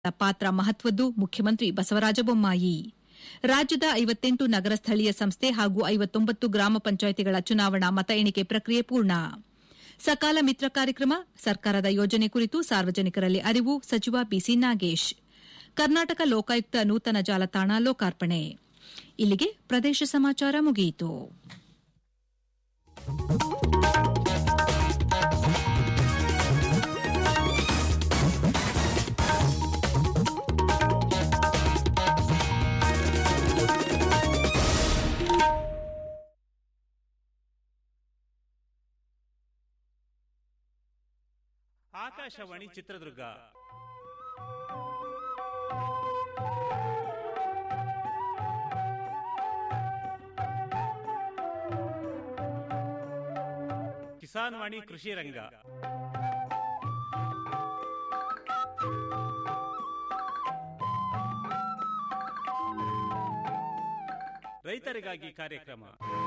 ಪಾತ್ರ ಮಹತ್ವದ್ದು ಮುಖ್ಯಮಂತ್ರಿ ಬಸವರಾಜ ಬೊಮ್ಮಾಯಿ ರಾಜ್ಯದ ಐವತ್ತೆಂಟು ನಗರ ಸ್ಥಳೀಯ ಸಂಸ್ಥೆ ಹಾಗೂ ಐವತ್ತೊಂಬತ್ತು ಗ್ರಾಮ ಪಂಚಾಯಿತಿಗಳ ಚುನಾವಣಾ ಮತ ಎಣಿಕೆ ಪ್ರಕ್ರಿಯೆ ಪೂರ್ಣ ಸಕಾಲ ಮಿತ್ರ ಕಾರ್ಯಕ್ರಮ ಸರ್ಕಾರದ ಯೋಜನೆ ಕುರಿತು ಸಾರ್ವಜನಿಕರಲ್ಲಿ ಅರಿವು ಸಚಿವ ಬಿಸಿ ನಾಗೇಶ್ ಕರ್ನಾಟಕ ಲೋಕಾಯುಕ್ತ ನೂತನ ಜಾಲತಾಣ ಲೋಕಾರ್ಪಣೆ ಇಲ್ಲಿಗೆ ಪ್ರದೇಶ ಸಮಾಚಾರ ಮುಗಿಯಿತು ಆಕಾಶವಾಣಿ ಚಿತ್ರದುರ್ಗ ಕಿಸಾನ್ ವಾಣಿ ಕೃಷಿ ರಂಗ ರೈತರಿಗಾಗಿ ಕಾರ್ಯಕ್ರಮ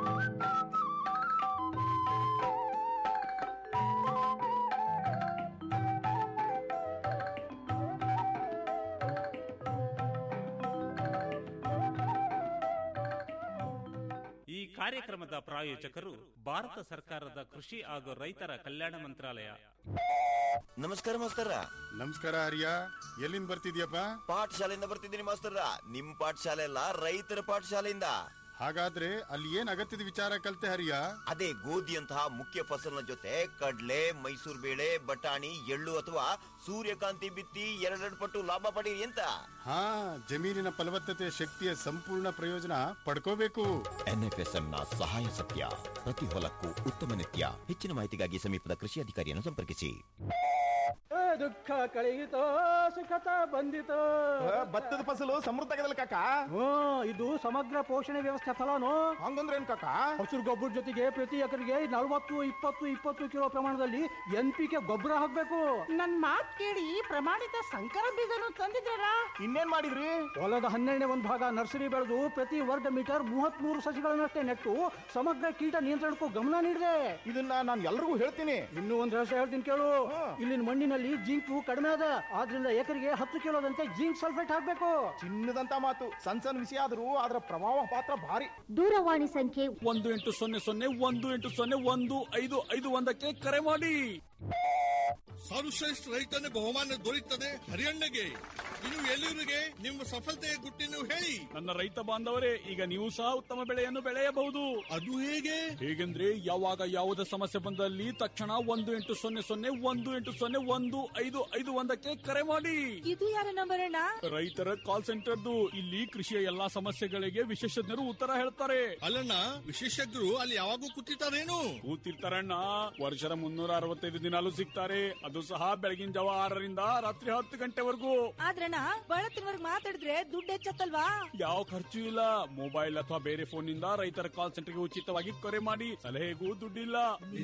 ಈ ಕಾರ್ಯಕ್ರಮದ ಪ್ರಾಯೋಜಕರು ಭಾರತ ಸರ್ಕಾರದ ಕೃಷಿ ಹಾಗೂ ರೈತರ ಕಲ್ಯಾಣ ಮಂತ್ರಾಲಯ ನಮಸ್ಕಾರ ಮಾಸ್ತರ ನಮಸ್ಕಾರ ಹರಿಯ ಎಲ್ಲಿಂದ ಬರ್ತಿದ್ಯಪ್ಪ ಪಾಠಶಾಲೆಯಿಂದ ಬರ್ತಿದ್ದೀನಿ ಮಾಸ್ತರ ನಿಮ್ ಪಾಠಶಾಲೆ ಅಲ್ಲ ರೈತರ ಪಾಠಶಾಲೆಯಿಂದ ಹಾಗಾದ್ರೆ ಅಲ್ಲಿ ಏನ್ ಅಗತ್ಯದ ವಿಚಾರ ಕಲ್ತೆ ಹರಿಯ ಅದೇ ಗೋಧಿಯಂತಹ ಮುಖ್ಯ ಫಸಲಿನ ಜೊತೆ ಕಡ್ಲೆ ಮೈಸೂರು ಬೇಳೆ ಬಟಾಣಿ ಎಳ್ಳು ಅಥವಾ ಸೂರ್ಯಕಾಂತಿ ಬಿತ್ತಿ ಎರಡೆರಡು ಪಟ್ಟು ಲಾಭ ಪಡೀರಿ ಅಂತ ಹಾ ಜಮೀನಿನ ಫಲವತ್ತತೆ ಶಕ್ತಿಯ ಸಂಪೂರ್ಣ ಪ್ರಯೋಜನ ಪಡ್ಕೋಬೇಕು ಎನ್ಎಫ್ಎಸ್ಎಂ ನ ಸಹಾಯ ಸತ್ಯ ಪ್ರತಿ ಹೊಲಕ್ಕೂ ಉತ್ತಮ ನಿತ್ಯ ಹೆಚ್ಚಿನ ಮಾಹಿತಿಗಾಗಿ ಸಮೀಪದ ಕೃಷಿ ಅಧಿಕಾರಿಯನ್ನು ಸಂಪರ್ಕಿಸಿ ದುಃಖ ಕಳೆಯಿತೋ ಸುಖತ ಬಂದಿತೋ ಭತ್ತದ ಫಸಲು ಸಮೃದ್ಧ ಆಗದಲ್ಲ ಕಾಕ ಹ್ಞೂ ಇದು ಸಮಗ್ರ ಪೋಷಣೆ ವ್ಯವಸ್ಥೆ ಫಲನು ಹಂಗಂದ್ರೆ ಏನ್ ಕಾಕ ಹಸಿರು ಗೊಬ್ಬರ ಜೊತೆಗೆ ಪ್ರತಿ ಎಕರೆಗೆ ನಲವತ್ತು ಇಪ್ಪತ್ತು ಇಪ್ಪತ್ತು ಕಿಲೋ ಪ್ರಮಾಣದಲ್ಲಿ ಎನ್ ಪಿ ಕೆ ಗೊಬ್ಬರ ಹಾಕ್ಬೇಕು ನನ್ ಮಾತ್ ಕೇಳಿ ಪ್ರಮಾಣಿತ ಸಂಕರ ಬೀಜನು ತಂದಿದ್ದಾರಾ ಇನ್ನೇನ್ ಮಾಡಿದ್ರಿ ಹೊಲದ ಹನ್ನೆರಡನೇ ಒಂದು ಭಾಗ ನರ್ಸರಿ ಬೆಳೆದು ಪ್ರತಿ ವರ್ಗ ಮೀಟರ್ ಮೂವತ್ತ್ ಮೂರು ಸಸಿಗಳನ್ನಷ್ಟೇ ನೆಟ್ಟು ಸಮಗ್ರ ಕೀಟ ನಿಯಂತ್ರಣಕ್ಕೂ ಗಮನ ನೀಡಿದೆ ಇದನ್ನ ನಾನು ಎಲ್ರಿಗೂ ಹೇಳ್ತೀನಿ ಇನ್ನೂ ಒಂದು ರಹಸ್ಯ ಹೇಳ್ತೀನಿ ಕೇಳು ಇಲ್ಲಿನ ಮಣ್ಣಿನಲ್ಲಿ ಜಿಂಕು ಕಡಿಮೆ ಅದ ಆದ್ರಿಂದ ಎಕರೆಗೆ ಹತ್ತು ಕಿಲೋದಂತೆ ಜಿಂಕ್ ಸಲ್ಫೇಟ್ ಹಾಕ್ಬೇಕು ಚಿನ್ನದಂತ ಮಾತು ಸಣ್ಣ ಸಣ್ಣ ವಿಷಯ ಆದ್ರೂ ಅದರ ಪ್ರಭಾವ ಪಾತ್ರ ಭಾರಿ ದೂರವಾಣಿ ಸಂಖ್ಯೆ ಒಂದು ಎಂಟು ಸೊನ್ನೆ ಸೊನ್ನೆ ಒಂದು ಎಂಟು ಸೊನ್ನೆ ಒಂದು ಐದು ಐದು ಒಂದಕ್ಕೆ ಕರೆ ಮಾಡಿ ಸರ್ವಶ್ರೇಷ್ಠ ರೈತನ ಬಹುಮಾನ ದೊರೆಯುತ್ತದೆ ಹರಿಯಣ್ಣಗೆ ಇನ್ನು ಎಲ್ಲರಿಗೆ ನಿಮ್ಮ ಸಫಲತೆಯ ಗುಟ್ಟಿನ ಹೇಳಿ ನನ್ನ ರೈತ ಬಾಂಧವರೇ ಈಗ ನೀವು ಸಹ ಉತ್ತಮ ಬೆಳೆಯನ್ನು ಬೆಳೆಯಬಹುದು ಅದು ಹೇಗೆ ಹೇಗೆಂದ್ರೆ ಯಾವಾಗ ಯಾವುದೇ ಸಮಸ್ಯೆ ಬಂದಲ್ಲಿ ತಕ್ಷಣ ಒಂದು ಎಂಟು ಸೊನ್ನೆ ಸೊನ್ನೆ ಒಂದು ಎಂಟು ಸೊನ್ನೆ ಒಂದು ಐದು ಐದು ಒಂದಕ್ಕೆ ಕರೆ ಮಾಡಿ ಇದು ಯಾರ ನಂಬರ್ ಅಣ್ಣ ರೈತರ ಕಾಲ್ ಸೆಂಟರ್ದು ಇಲ್ಲಿ ಕೃಷಿಯ ಎಲ್ಲಾ ಸಮಸ್ಯೆಗಳಿಗೆ ವಿಶೇಷಜ್ಞರು ಉತ್ತರ ಹೇಳ್ತಾರೆ ಅಲ್ಲಣ್ಣ ವಿಶೇಷಜ್ಞರು ಅಲ್ಲಿ ಯಾವಾಗೂ ಕೂತಿರ್ತಾರೇನು ಕೂತಿರ್ತಾರಣ್ಣ ವರ್ಷದ ಮುನ್ನೂರ ಅರವತ್ತೈದು ದಿನಾಲು ಸಿಗ್ತಾರೆ ಅದು ಸಹ ಬೆಳಗಿನ ಜಾವ ಆರರಿಂದ ರಾತ್ರಿ ಹತ್ತು ಗಂಟೆವರೆಗೂ ಆದ್ರಣ್ಣ ಬಳತ್ತಿನವರ್ಗ್ ಮಾತಾಡಿದ್ರೆ ದುಡ್ಡು ಹೆಚ್ಚತ್ತಲ್ವಾ ಯಾವ ಖರ್ಚು ಇಲ್ಲ ಮೊಬೈಲ್ ಅಥವಾ ಬೇರೆ ಫೋನ್ ನಿಂದ ರೈತರ ಕಾಲ್ ಸೆಂಟರ್ಗೆ ಉಚಿತವಾಗಿ ಕರೆ ಮಾಡಿ ಸಲಹೆಗೂ ದುಡ್ಡಿಲ್ಲ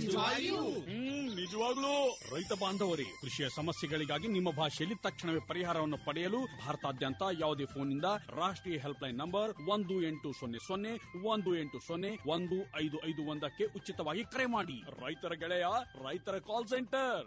ಹ್ಮ್ ನಿಜವಾಗ್ಲೂ ರೈತ ಬಾಂಧವರೇ ಕೃಷಿಯ ಸಮಸ್ಯೆಗಳಿಗಾಗಿ ನಿಮ್ಮ ಭಾಷೆಯಲ್ಲಿ ತಕ್ಷಣವೇ ಪರಿಹಾರವನ್ನು ಪಡೆಯಲು ಭಾರತಾದ್ಯಂತ ಯಾವುದೇ ಫೋನ್ನಿಂದ ರಾಷ್ಟ್ರೀಯ ಹೆಲ್ಪ್ ಲೈನ್ ನಂಬರ್ ಒಂದು ಎಂಟು ಸೊನ್ನೆ ಸೊನ್ನೆ ಒಂದು ಎಂಟು ಸೊನ್ನೆ ಒಂದು ಐದು ಐದು ಒಂದಕ್ಕೆ ಉಚಿತವಾಗಿ ಕರೆ ಮಾಡಿ ರೈತರ ಗೆಳೆಯ ರೈತರ ಕಾಲ್ ಸೆಂಟರ್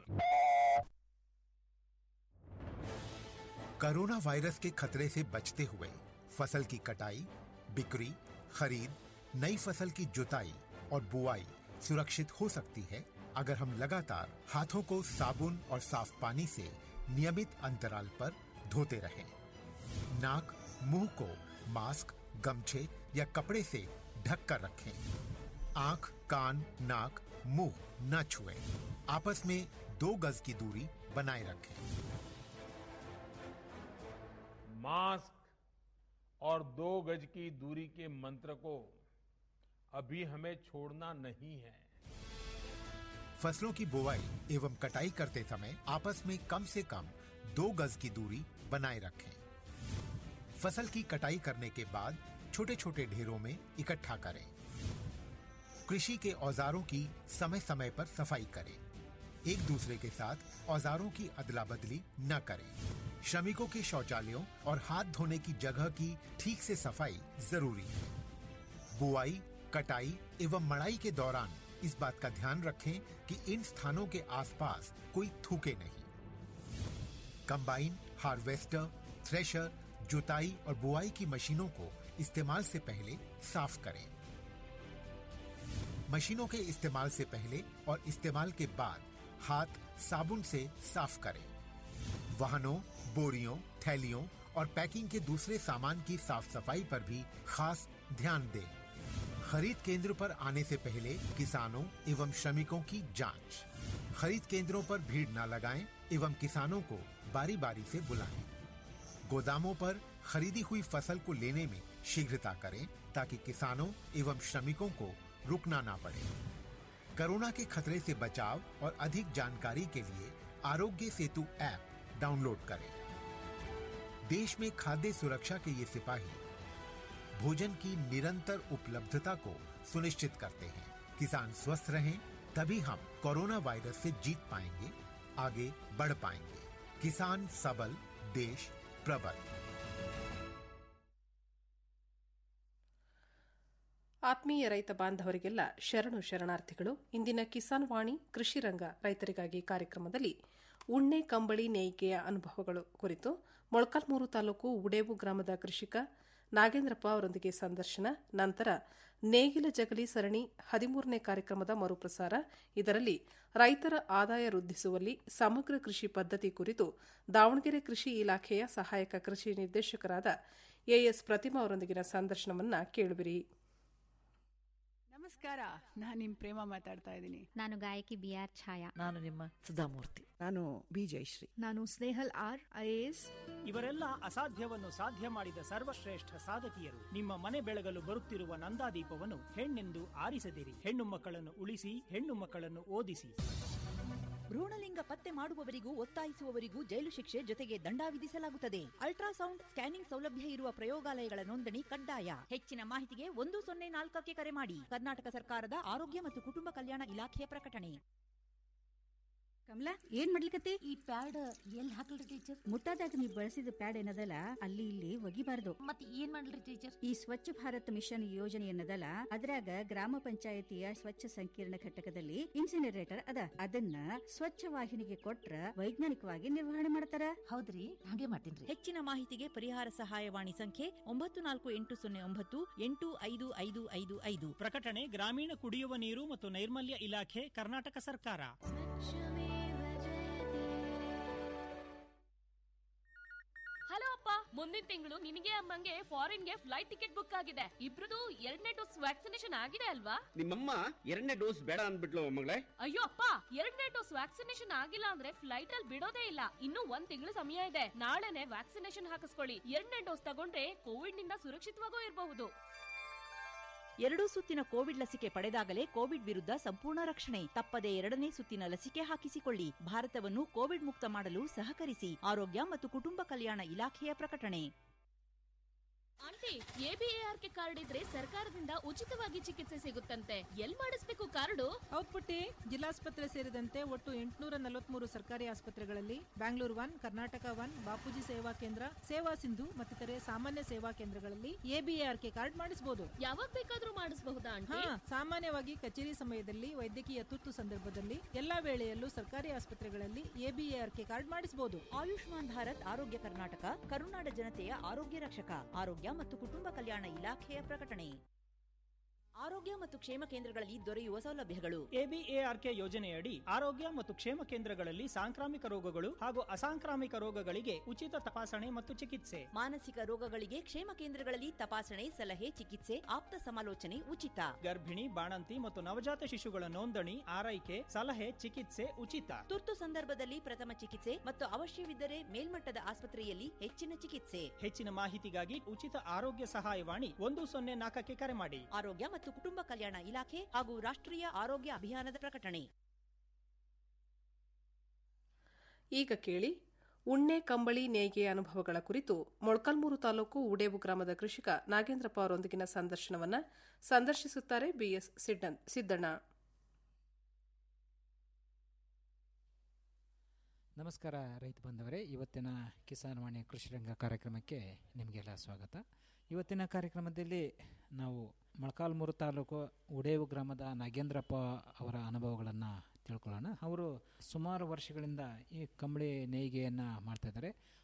कोरोना वायरस के खतरे से बचते हुए फसल की कटाई बिक्री खरीद नई फसल की जुताई और बुआई सुरक्षित हो सकती है अगर हम लगातार हाथों को साबुन और साफ पानी से नियमित अंतराल पर धोते रहें। नाक मुंह को मास्क गमछे या कपड़े से ढक कर रखें आंख कान नाक मुंह न छुएं। आपस में दो गज की दूरी बनाए रखें मास्क और दो गज की दूरी के मंत्र को अभी हमें छोड़ना नहीं है फसलों की बुवाई एवं कटाई करते समय आपस में कम से कम दो गज की दूरी बनाए रखें फसल की कटाई करने के बाद छोटे छोटे ढेरों में इकट्ठा करें कृषि के औजारों की समय समय पर सफाई करें एक दूसरे के साथ औजारों की अदला बदली न करें श्रमिकों के शौचालयों और हाथ धोने की जगह की ठीक से सफाई जरूरी है बुआई कटाई एवं मड़ाई के दौरान इस बात का ध्यान रखें कि इन स्थानों के आसपास कोई थूके नहीं कंबाइन हार्वेस्टर थ्रेशर जुताई और बुआई की मशीनों को इस्तेमाल से पहले साफ करें मशीनों के इस्तेमाल से पहले और इस्तेमाल के बाद हाथ साबुन से साफ करें वाहनों बोरियों थैलियों और पैकिंग के दूसरे सामान की साफ सफाई पर भी खास ध्यान दें खरीद केंद्र पर आने से पहले किसानों एवं श्रमिकों की जांच खरीद केंद्रों पर भीड़ न लगाएं एवं किसानों को बारी बारी से बुलाएं गोदामों पर खरीदी हुई फसल को लेने में शीघ्रता करें ताकि किसानों एवं श्रमिकों को रुकना ना पड़े कोरोना के खतरे से बचाव और अधिक जानकारी के लिए आरोग्य सेतु ऐप डाउनलोड करें देश में खाद्य सुरक्षा के ये सिपाही भोजन की निरंतर उपलब्धता को सुनिश्चित करते हैं किसान स्वस्थ रहें तभी हम कोरोना वायरस से जीत पाएंगे आगे बढ़ पाएंगे किसान सबल देश प्रबल ಆತ್ಮೀಯ ರೈತ ಬಾಂಧವರಿಗೆಲ್ಲ ಶರಣು ಶರಣಾರ್ಥಿಗಳು ಇಂದಿನ ಕಿಸಾನ್ ವಾಣಿ ಕೃಷಿ ರಂಗ ರೈತರಿಗಾಗಿ ಕಾರ್ಯಕ್ರಮದಲ್ಲಿ ಉಣ್ಣೆ ಕಂಬಳಿ ನೇಯ್ಗೆಯ ಅನುಭವಗಳು ಕುರಿತು ಮೊಳಕಾಲ್ಮೂರು ತಾಲೂಕು ಉಡೇವು ಗ್ರಾಮದ ಕೃಷಿಕ ನಾಗೇಂದ್ರಪ್ಪ ಅವರೊಂದಿಗೆ ಸಂದರ್ಶನ ನಂತರ ನೇಗಿಲ ಜಗಲಿ ಸರಣಿ ಹದಿಮೂರನೇ ಕಾರ್ಯಕ್ರಮದ ಮರುಪ್ರಸಾರ ಇದರಲ್ಲಿ ರೈತರ ಆದಾಯ ವೃದ್ಧಿಸುವಲ್ಲಿ ಸಮಗ್ರ ಕೃಷಿ ಪದ್ಧತಿ ಕುರಿತು ದಾವಣಗೆರೆ ಕೃಷಿ ಇಲಾಖೆಯ ಸಹಾಯಕ ಕೃಷಿ ನಿರ್ದೇಶಕರಾದ ಎಎಸ್ ಪ್ರತಿಮಾ ಅವರೊಂದಿಗಿನ ಸಂದರ್ಶನವನ್ನ ಕೇಳುವಿರಿ ನಮಸ್ಕಾರ ನಾನು ನಿಮ್ ಪ್ರೇಮ ಮಾತಾಡ್ತಾ ಇದ್ದೀನಿ ನಾನು ಗಾಯಕಿ ಬಿ ಆರ್ ಛಾಯಾ ನಾನು ನಿಮ್ಮ ಸುಧಾಮೂರ್ತಿ ನಾನು ಬಿ ಜಯಶ್ರೀ ನಾನು ಸ್ನೇಹಲ್ ಆರ್ ಐಎಎಸ್ ಇವರೆಲ್ಲ ಅಸಾಧ್ಯವನ್ನು ಸಾಧ್ಯ ಮಾಡಿದ ಸರ್ವಶ್ರೇಷ್ಠ ಸಾಧಕಿಯರು ನಿಮ್ಮ ಮನೆ ಬೆಳಗಲು ಬರುತ್ತಿರುವ ನಂದಾದೀಪವನ್ನು ಹೆಣ್ಣೆಂದು ಆರಿಸದಿರಿ ಹೆಣ್ಣು ಮಕ್ಕಳನ್ನು ಉಳಿಸಿ ಹೆಣ್ಣು ಮಕ್ಕಳನ್ನು ಓದಿಸಿ ಭ್ರೂಣಲಿಂಗ ಪತ್ತೆ ಮಾಡುವವರಿಗೂ ಒತ್ತಾಯಿಸುವವರಿಗೂ ಜೈಲು ಶಿಕ್ಷೆ ಜೊತೆಗೆ ದಂಡ ವಿಧಿಸಲಾಗುತ್ತದೆ ಅಲ್ಟ್ರಾಸೌಂಡ್ ಸ್ಕ್ಯಾನಿಂಗ್ ಸೌಲಭ್ಯ ಇರುವ ಪ್ರಯೋಗಾಲಯಗಳ ನೋಂದಣಿ ಕಡ್ಡಾಯ ಹೆಚ್ಚಿನ ಮಾಹಿತಿಗೆ ಒಂದು ಸೊನ್ನೆ ನಾಲ್ಕಕ್ಕೆ ಕರೆ ಮಾಡಿ ಕರ್ನಾಟಕ ಸರ್ಕಾರದ ಆರೋಗ್ಯ ಮತ್ತು ಕುಟುಂಬ ಕಲ್ಯಾಣ ಇಲಾಖೆಯ ಪ್ರಕಟಣೆ ಕಮಲಾ ಏನ್ ಮಾಡ್ಲಿಕತ್ತಿ ಈ ಪ್ಯಾಡ್ ಎಲ್ಲಿ ಹಾಕಲ್ರಿ ಟೀಚರ್ ಮುಟ್ಟಾದಾಗ ನೀವು ಬಳಸಿದ ಪ್ಯಾಡ್ ಏನದಲ್ಲ ಅಲ್ಲಿ ಇಲ್ಲಿ ಒಗಿಬಾರ್ದು ಮತ್ತೆ ಏನ್ ಮಾಡ್ಲಿ ಟೀಚರ್ ಈ ಸ್ವಚ್ಛ ಭಾರತ್ ಮಿಷನ್ ಯೋಜನೆ ಏನದಲ್ಲ ಅದ್ರಾಗ ಗ್ರಾಮ ಪಂಚಾಯತಿಯ ಸ್ವಚ್ಛ ಸಂಕೀರ್ಣ ಘಟಕದಲ್ಲಿ ಇನ್ಸಿನರೇಟರ್ ಅದ ಅದನ್ನ ಸ್ವಚ್ಛ ವಾಹಿನಿಗೆ ಕೊಟ್ರ ವೈಜ್ಞಾನಿಕವಾಗಿ ನಿರ್ವಹಣೆ ಮಾಡ್ತಾರ ಹೌದ್ರಿ ಹಾಗೆ ಮಾಡ್ತೀನಿ ಹೆಚ್ಚಿನ ಮಾಹಿತಿಗೆ ಪರಿಹಾರ ಸಹಾಯವಾಣಿ ಸಂಖ್ಯೆ ಒಂಬತ್ತು ನಾಲ್ಕು ಎಂಟು ಸೊನ್ನೆ ಒಂಬತ್ತು ಎಂಟು ಐದು ಐದು ಐದು ಐದು ಪ್ರಕಟಣೆ ಗ್ರಾಮೀಣ ಕುಡಿಯುವ ನೀರು ಮತ್ತು ನೈರ್ಮಲ್ಯ ಇಲಾಖೆ ಕರ್ನಾಟಕ ಸರ್ಕಾರ ಹಲೋ ಅಪ್ಪ ಮುಂದಿನ ತಿಂಗಳು ನಿನಗೆ ಅಮ್ಮಂಗೆ ಫಾರಿನ್ಗೆ ಫ್ಲೈಟ್ ಟಿಕೆಟ್ ಬುಕ್ ಆಗಿದೆ ಇಬ್ರದು ಎರಡನೇ ಡೋಸ್ ವ್ಯಾಕ್ಸಿನೇಷನ್ ಆಗಿದೆ ಅಲ್ವಾ ನಿಮ್ಮಮ್ಮ ಎರಡನೇ ಡೋಸ್ ಬೇಡ ಅಂದ್ಬಿಟ್ಲು ಮಗಳೇ ಅಯ್ಯೋ ಅಪ್ಪ ಎರಡನೇ ಡೋಸ್ ವ್ಯಾಕ್ಸಿನೇಷನ್ ಆಗಿಲ್ಲ ಅಂದ್ರೆ ಫ್ಲೈಟ್ ಅಲ್ಲಿ ಬಿಡೋದೇ ಇಲ್ಲ ಇನ್ನು ಒಂದ್ ತಿಂಗಳು ಸಮಯ ಇದೆ ನಾಳೆನೆ ವ್ಯಾಕ್ಸಿನೇಷನ್ ಹಾಕಿಸ್ಕೊಳ್ಳಿ ಎರಡನೇ ಡೋಸ್ ತಗೊಂಡ್ರೆ ಕೋವಿಡ್ ನಿಂದ ಸುರಕ್ಷಿತವಾಗೂ ಇರಬಹುದು ಎರಡೂ ಸುತ್ತಿನ ಕೋವಿಡ್ ಲಸಿಕೆ ಪಡೆದಾಗಲೇ ಕೋವಿಡ್ ವಿರುದ್ಧ ಸಂಪೂರ್ಣ ರಕ್ಷಣೆ ತಪ್ಪದೆ ಎರಡನೇ ಸುತ್ತಿನ ಲಸಿಕೆ ಹಾಕಿಸಿಕೊಳ್ಳಿ ಭಾರತವನ್ನು ಕೋವಿಡ್ ಮುಕ್ತ ಮಾಡಲು ಸಹಕರಿಸಿ ಆರೋಗ್ಯ ಮತ್ತು ಕುಟುಂಬ ಕಲ್ಯಾಣ ಇಲಾಖೆಯ ಪ್ರಕಟಣೆ ಆಂಟಿ ಎಬಿಎಆರ್ಕೆ ಕಾರ್ಡ್ ಇದ್ರೆ ಸರ್ಕಾರದಿಂದ ಉಚಿತವಾಗಿ ಚಿಕಿತ್ಸೆ ಸಿಗುತ್ತಂತೆ ಎಲ್ ಮಾಡಿಸ್ಬೇಕು ಕಾರ್ಡು ಹೌದ್ ಪುಟ್ಟಿ ಜಿಲ್ಲಾಸ್ಪತ್ರೆ ಸೇರಿದಂತೆ ಒಟ್ಟು ಎಂಟುನೂರ ನಲವತ್ಮೂರು ಸರ್ಕಾರಿ ಆಸ್ಪತ್ರೆಗಳಲ್ಲಿ ಬ್ಯಾಂಗ್ಳೂರ್ ಒನ್ ಕರ್ನಾಟಕ ಒನ್ ಬಾಪೂಜಿ ಸೇವಾ ಕೇಂದ್ರ ಸೇವಾ ಸಿಂಧು ಮತ್ತಿತರೆ ಸಾಮಾನ್ಯ ಸೇವಾ ಕೇಂದ್ರಗಳಲ್ಲಿ ಎಬಿಎಆರ್ಕೆ ಕಾರ್ಡ್ ಮಾಡಿಸಬಹುದು ಯಾವಾಗ ಬೇಕಾದ್ರೂ ಮಾಡಿಸಬಹುದಾ ಆಂಟಿ ಹಾ ಸಾಮಾನ್ಯವಾಗಿ ಕಚೇರಿ ಸಮಯದಲ್ಲಿ ವೈದ್ಯಕೀಯ ತುರ್ತು ಸಂದರ್ಭದಲ್ಲಿ ಎಲ್ಲಾ ವೇಳೆಯಲ್ಲೂ ಸರ್ಕಾರಿ ಆಸ್ಪತ್ರೆಗಳಲ್ಲಿ ಎಬಿಎಆರ್ಕೆ ಕಾರ್ಡ್ ಮಾಡಿಸಬಹುದು ಆಯುಷ್ಮಾನ್ ಭಾರತ್ ಆರೋಗ್ಯ ಕರ್ನಾಟಕ ಕರುನಾಡ ಜನತೆಯ ಆರೋಗ್ಯ ರಕ್ಷಕ ಆರೋಗ್ಯ ಮತ್ತು ಕುಟುಂಬ ಕಲ್ಯಾಣ ಇಲಾಖೆಯ ಪ್ರಕಟಣೆ ಆರೋಗ್ಯ ಮತ್ತು ಕ್ಷೇಮ ಕೇಂದ್ರಗಳಲ್ಲಿ ದೊರೆಯುವ ಸೌಲಭ್ಯಗಳು ಎಬಿಎಆರ್ಕೆ ಯೋಜನೆಯಡಿ ಆರೋಗ್ಯ ಮತ್ತು ಕ್ಷೇಮ ಕೇಂದ್ರಗಳಲ್ಲಿ ಸಾಂಕ್ರಾಮಿಕ ರೋಗಗಳು ಹಾಗೂ ಅಸಾಂಕ್ರಾಮಿಕ ರೋಗಗಳಿಗೆ ಉಚಿತ ತಪಾಸಣೆ ಮತ್ತು ಚಿಕಿತ್ಸೆ ಮಾನಸಿಕ ರೋಗಗಳಿಗೆ ಕ್ಷೇಮ ಕೇಂದ್ರಗಳಲ್ಲಿ ತಪಾಸಣೆ ಸಲಹೆ ಚಿಕಿತ್ಸೆ ಆಪ್ತ ಸಮಾಲೋಚನೆ ಉಚಿತ ಗರ್ಭಿಣಿ ಬಾಣಂತಿ ಮತ್ತು ನವಜಾತ ಶಿಶುಗಳ ನೋಂದಣಿ ಆರೈಕೆ ಸಲಹೆ ಚಿಕಿತ್ಸೆ ಉಚಿತ ತುರ್ತು ಸಂದರ್ಭದಲ್ಲಿ ಪ್ರಥಮ ಚಿಕಿತ್ಸೆ ಮತ್ತು ಅವಶ್ಯವಿದ್ದರೆ ಮೇಲ್ಮಟ್ಟದ ಆಸ್ಪತ್ರೆಯಲ್ಲಿ ಹೆಚ್ಚಿನ ಚಿಕಿತ್ಸೆ ಹೆಚ್ಚಿನ ಮಾಹಿತಿಗಾಗಿ ಉಚಿತ ಆರೋಗ್ಯ ಸಹಾಯವಾಣಿ ಒಂದು ಸೊನ್ನೆ ನಾಲ್ಕಕ್ಕೆ ಕರೆ ಮಾಡಿ ಆರೋಗ್ಯ ಮತ್ತು ಕುಟುಂಬ ಕಲ್ಯಾಣ ಇಲಾಖೆ ಹಾಗೂ ರಾಷ್ಟ್ರೀಯ ಆರೋಗ್ಯ ಅಭಿಯಾನದ ಪ್ರಕಟಣೆ ಈಗ ಕೇಳಿ ಉಣ್ಣೆ ಕಂಬಳಿ ನೇಯ್ಗೆಯ ಅನುಭವಗಳ ಕುರಿತು ಮೊಳಕಾಲ್ಮೂರು ತಾಲೂಕು ಉಡೇವು ಗ್ರಾಮದ ಕೃಷಿಕ ನಾಗೇಂದ್ರಪ್ಪ ಅವರೊಂದಿಗಿನ ಸಂದರ್ಶನವನ್ನ ಸಂದರ್ಶಿಸುತ್ತಾರೆ ಬಿಎಸ್ ಸಿದ್ದಣ್ಣ ನಮಸ್ಕಾರ ರೈತ ಬಂದವರೇ ಇವತ್ತಿನ ಕಿಸಾನ್ ವಾಣಿ ಕೃಷಿ ರಂಗ ಕಾರ್ಯಕ್ರಮಕ್ಕೆ ನಿಮಗೆಲ್ಲ ಸ್ವಾಗತ ಇವತ್ತಿನ ಕಾರ್ಯಕ್ರಮದಲ್ಲಿ ನಾವು ಮೊಳಕಾಲ್ಮೂರು ತಾಲೂಕು ಉಡೇವು ಗ್ರಾಮದ ನಾಗೇಂದ್ರಪ್ಪ ಅವರ ಅನುಭವಗಳನ್ನು ತಿಳ್ಕೊಳ್ಳೋಣ ಅವರು ಸುಮಾರು ವರ್ಷಗಳಿಂದ ಈ ಕಂಬಳಿ ನೇಯ್ಗೆಯನ್ನು ಮಾಡ್ತಾ ಇದ್ದಾರೆ